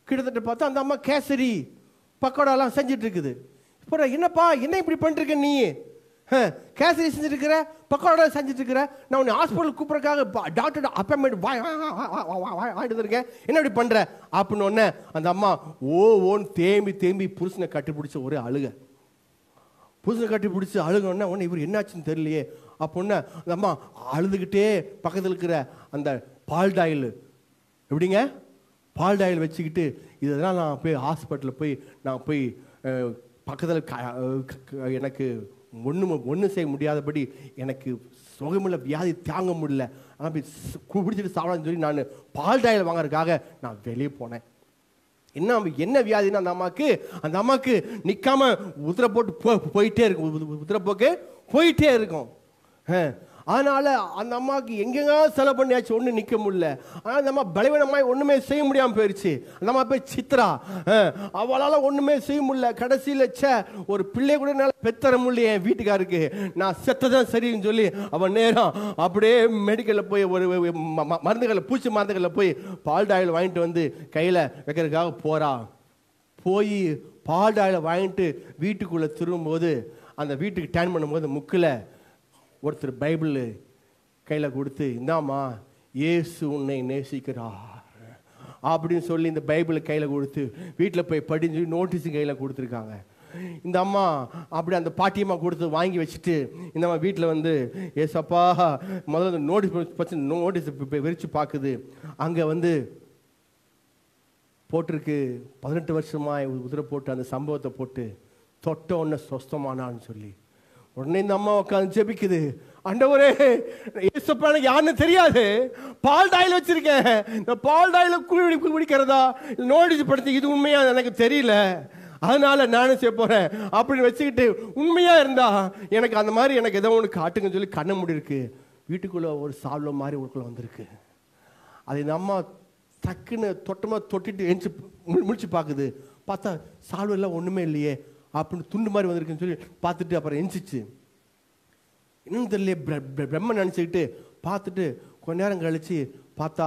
கிட்டத்தட்ட பார்த்தா அந்த அம்மா கேசரி பக்கோடாலாம் செஞ்சுட்டு இருக்குது இப்போ என்னப்பா என்ன இப்படி பண்ணிருக்க நீ ஹ, கேசரி செஞ்சுட்டு இருக்கிற பக்கோடா செஞ்சுட்டு இருக்கிற நான் உன்னை ஹாஸ்பிட்டல் கூப்பிட்றதுக்காக டாக்டர் அப்பாயின்மெண்ட் வாங்கிட்டு வந்திருக்கேன் என்ன இப்படி பண்ற அப்படின்னு உடனே அந்த அம்மா ஓ ஓன்னு தேம்பி தேம்பி புருஷனை கட்டிப்பிடிச்ச ஒரு அழுக புதுசை கட்டி பிடிச்சி அழுகணுன்னா உடனே இவர் என்னாச்சுன்னு தெரியலையே அப்படின்னா அந்த அம்மா அழுதுகிட்டே பக்கத்தில் இருக்கிற அந்த பால் டாயில் எப்படிங்க பால் டாயில் வச்சுக்கிட்டு இதெல்லாம் நான் போய் ஹாஸ்பிட்டலில் போய் நான் போய் பக்கத்தில் எனக்கு ஒன்று ஒன்றும் செய்ய முடியாதபடி எனக்கு சுகமில்ல வியாதி தாங்க முடியல ஆனால் போய் சு- குடிச்சிட்டு சாப்பிடலாம்னு சொல்லி நான் பால் டாயில் வாங்குறதுக்காக நான் வெளியே போனேன் என்ன என்ன வியாதின்னா அந்த அம்மாக்கு அந்த அம்மாக்கு நிக்காம உதிரை போட்டு போ- போயிட்டே இருக்கும் உ- உ- உதிரை போக்கு போயிட்டே இருக்கும் அஹ். அதனால அந்த அம்மாவுக்கு எங்கெங்க செலவு பண்ணியாச்சு ஒன்றும் நிற்க முடியல ஆனால் அந்த அம்மா பலவீனமாய் ஒன்றுமே செய்ய முடியாமல் போயிடுச்சு அந்த அம்மா போய் சித்ரா அஹ், அவளால ஒன்றுமே செய்ய முடியல கடைசியில் ச்சே ஒரு பிள்ளை கூட என்னால் பெத்தர முடியல என் வீட்டுக்காருக்கு நான் செத்ததான் சரின்னு சொல்லி அவன் நேரம் அப்படியே மெடிக்கலில் போய் ஒரு ஒரு ம- ம- மருந்துகளை பூச்சி மருந்துகளில் போய் பால் டாயில் வாங்கிட்டு வந்து கையில் வைக்கிறதுக்காக போறா போய் பால் டாயில் வாங்கிட்டு வீட்டுக்குள்ளே திரும்பும்போது அந்த வீட்டுக்கு டேன் பண்ணும்போது முக்கில் ஒருத்தர் பைபிள் கையில் கொடுத்து இந்தாம்மா இயேசு உன்னை நேசிக்கிறார் அப்படின்னு சொல்லி இந்த பைபிளை கையில் கொடுத்து வீட்டில் போய் படிஞ்சு நோட்டீஸும் கையில் கொடுத்துருக்காங்க இந்த அம்மா அப்படி அந்த பாட்டியம்மா கொடுத்து வாங்கி வச்சுட்டு இந்த அம்மா வீட்டில் வந்து ஏசப்பா முதல்ல நோட்டீஸ் பச்சு நோட்டீஸ் விரிச்சு பார்க்குது அங்கே வந்து போட்டிருக்கு பதினெட்டு வருஷமாய் உதிரை போட்டு அந்த சம்பவத்தை போட்டு தொட்ட உடனே சொஸ்தமானான்னு சொல்லி உடனே இந்த அம்மா உட்காந்து ஜெபிக்குது ஆண்டவரே ஏசப்பா எனக்கு யாருன்னு தெரியாது பால் டாயில் வச்சிருக்கேன் இந்த பால் டாயில குழி குடிக்கிறதா நோட்டீஸ் படுத்தி இது உண்மையா எனக்கு தெரியல அதனால நானும் செய்ய போறேன் அப்படின்னு வச்சுக்கிட்டு உண்மையா இருந்தா எனக்கு அந்த மாதிரி எனக்கு ஏதோ ஒன்று காட்டுங்கன்னு சொல்லி கண்ண முடி இருக்கு வீட்டுக்குள்ள ஒரு சால்வ மாதிரி உள்ள வந்திருக்கு அது இந்த அம்மா டக்குன்னு தொட்டமா தொட்டிட்டு எஞ்சி முடிச்சு பார்க்குது பார்த்தா சால்வ எல்லாம் ஒண்ணுமே இல்லையே அப்படின்னு துண்டு மாதிரி வந்திருக்குன்னு சொல்லி பார்த்துட்டு அப்புறம் எஞ்சிச்சு என்னன்னு தெரியல பிர- பிர- பிரம்மன் நினச்சிக்கிட்டு பார்த்துட்டு கொஞ்ச நேரம் கழிச்சு பார்த்தா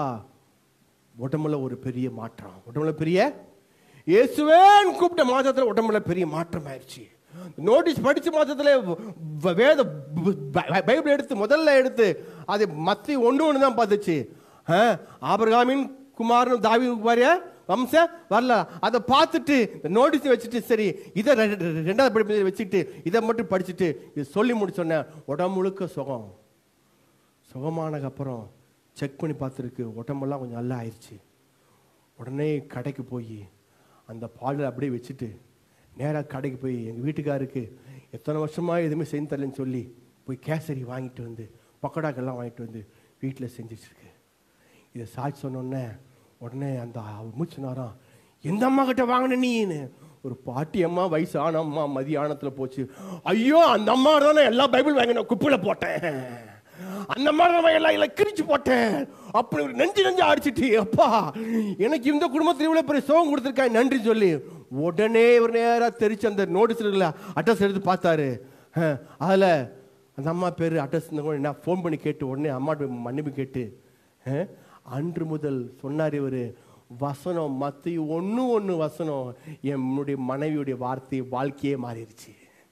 உடம்புல ஒரு பெரிய மாற்றம் உடம்புல பெரிய இயேசுவேன்னு கூப்பிட்ட மாதத்துல உடம்புல பெரிய மாற்றம் ஆயிடுச்சு நோட்டீஸ் படிச்ச மாதத்துல வ- வேத ப- ப- பைபிள் எடுத்து முதல்ல எடுத்து அது மத்தி ஒன்று ஒன்று தான் பார்த்துச்சு ஆ, ஆபிரகாமின் குமாரன் தாவி பாரிய வம்சம் வரல அதை பார்த்துட்டு இந்த நோட்டீஸ் வச்சுட்டு சரி இதை ரெ- ரெ- ரெண்டாவது படிப்பு வச்சுட்டு இதை மட்டும் படிச்சுட்டு இது சொல்லி முடிச்சோன்னே உடம்பு முழுக்க சுகம் சுகமானதுக்கு அப்புறம் செக் பண்ணி பார்த்துருக்கு உடம்பெல்லாம் கொஞ்சம் நல்லா ஆயிடுச்சு உடனே கடைக்கு போய் அந்த பாலில் அப்படியே வச்சுட்டு நேராக கடைக்கு போய் எங்கள் வீட்டுக்காருக்கு எத்தனை வருஷமாக எதுவுமே செஞ்சு தரலன்னு சொல்லி போய் கேசரி வாங்கிட்டு வந்து பக்கோடாக்கெல்லாம் வாங்கிட்டு வந்து வீட்டில் செஞ்சிட்ருக்கு இதை சாட்சி சொன்னோடனே உடனே அந்த மூச்சு நேரம் எந்த அம்மா கிட்ட வாங்கின நீன்னு ஒரு பாட்டி அம்மா வயசான அம்மா மதியானத்தில் போச்சு ஐயோ அந்த அம்மா தானே எல்லா பைபிள் வாங்கி நான் குப்பையில் போட்டேன் அந்த மாதிரி நான் எல்லாம் எல்லாம் கிழிச்சு போட்டேன் அப்படி ஒரு நெஞ்சு நெஞ்சு அடிச்சிட்டு அப்பா எனக்கு இந்த குடும்பத்தில் இவ்வளோ பெரிய சோகம் கொடுத்துருக்காங்க நன்றி சொல்லி உடனே ஒரு நேராக தெரிச்சு அந்த நோட்டீஸ் இருக்குல்ல அட்ரஸ் எடுத்து பார்த்தாரு அஹ், அதுல அந்த அம்மா பேர் அட்ரஸ் நான் ஃபோன் பண்ணி கேட்டு உடனே அம்மாட்ட மன்னிப்பு கேட்டு அஹ், அன்று முதல் சொன்னார் இவர் வசனம் மத்திய ஒன்று ஒன்று வசனம் என்னுடைய மனைவியுடைய வார்த்தை வாழ்க்கையே மாறிடுச்சு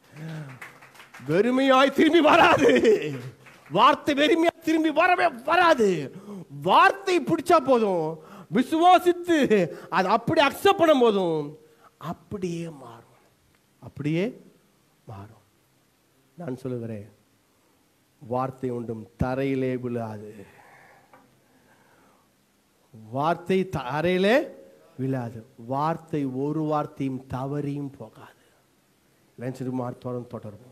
வெறுமையாய் திரும்பி வராது வார்த்தை வெறுமையா திரும்பி வரவே வராது வார்த்தை பிடிச்சா போதும் விசுவாசித்து அதை அப்படி அக்செப்ட் பண்ணும் போதும் அப்படியே மாறும் அப்படியே மாறும் நான் சொல்லுகிறேன் வார்த்தை ஒன்றும் தரையிலே விழாது வார்த்தை தரையிலே விழாது வார்த்தை ஒரு வார்த்தையும் தவறியும் போகாது லஞ்சருமார் தொடர்ந்து தொடரும்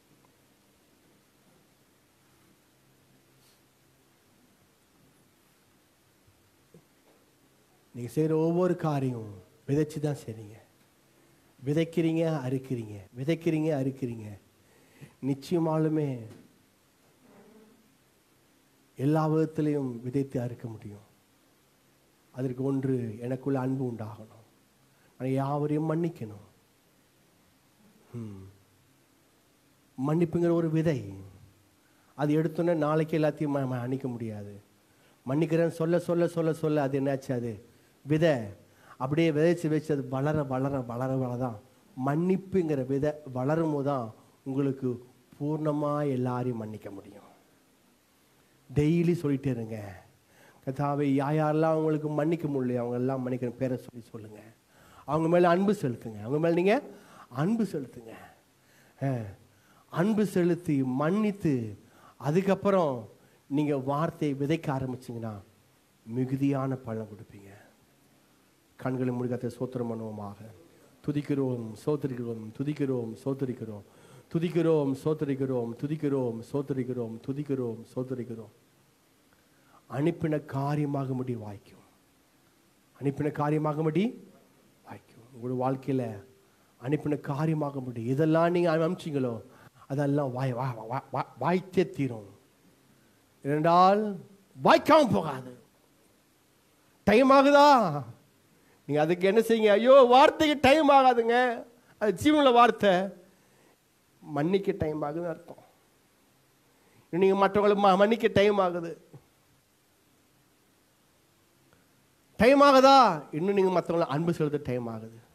நீங்க செய்யற ஒவ்வொரு காரியம் விதைச்சு தான் செய்றீங்க விதைக்கிறீங்க அறுக்கிறீங்க விதைக்கிறீங்க அறுக்கிறீங்க நிச்சயமாலுமே எல்லா விதத்திலையும் விதைத்து அறுக்க முடியும் அதற்கு ஒன்று எனக்குள்ள அன்பு உண்டாகணும் நான் யாவரையும் மன்னிக்கணும் ம். மன்னிப்புங்கிற ஒரு விதை அது எடுத்தோன்னே நாளைக்கு எல்லாத்தையும் ம- ம- மன்னிக்க முடியாது மன்னிக்கிறேன்னு சொல்ல சொல்ல சொல்ல சொல்ல அது என்னாச்சு அது விதை அப்படியே விதைச்சு வச்சு அது வளர வளர வளர வளதான் மன்னிப்புங்கிற விதை வளரும் போது தான் உங்களுக்கு பூர்ணமாக எல்லாரையும் மன்னிக்க முடியும் டெய்லி சொல்லிட்டே இருங்க கதாவை யா யாரெல்லாம் உங்களுக்கு மன்னிக்க முடியல அவங்க எல்லாம் மன்னிக்கிற பேரை சொல்லி சொல்லுங்க அவங்க மேலே அன்பு செலுத்துங்க அவங்க மேலே நீங்கள் அன்பு செலுத்துங்க அஹ், அன்பு செலுத்தி மன்னித்து அதுக்கப்புறம் நீங்கள் வார்த்தையை விதைக்க ஆரம்பிச்சீங்கன்னா மிகுதியான பலன் கொடுப்பீங்க கண்களை முடிக்காத சோத்திரம் பண்ணுவோமாக துதிக்கிறோம் சோத்தரிக்கிறோம் துதிக்கிறோம் சோத்தரிக்கிறோம் துதிக்கிறோம் சோத்தரிக்கிறோம் துதிக்கிறோம் சோத்தரிக்கிறோம் துதிக்கிறோம் சோத்தரிக்கிறோம் அனுப்பின காரியமாக முடி வாய்க்கும் அனுப்பின காரியமாக முடி வாய்க்கும் உங்களோட வாழ்க்கையில அனுப்பின காரியமாக முடி இதெல்லாம் நீங்க அனுப்பிச்சிங்களோ அதெல்லாம் வாய் வா வா- வா- வாய்த்தே தீரும் இரண்டால் வாய்க்காம போகாது டைம் ஆகுதா நீங்க அதுக்கு என்ன செய்யுங்க ஐயோ வார்த்தைக்கு டைம் ஆகாதுங்க அது ஜீவனுள்ள வார்த்தை மன்னிக்க டைம் ஆகுதுன்னு அர்த்தம் இன்னும் நீங்க மற்றவங்களை ம- மன்னிக்க டைம் ஆகுது டைம் ஆகுதா இன்னும் நீங்க மற்றவங்களை அன்பு செலுத்த டைம் ஆகுது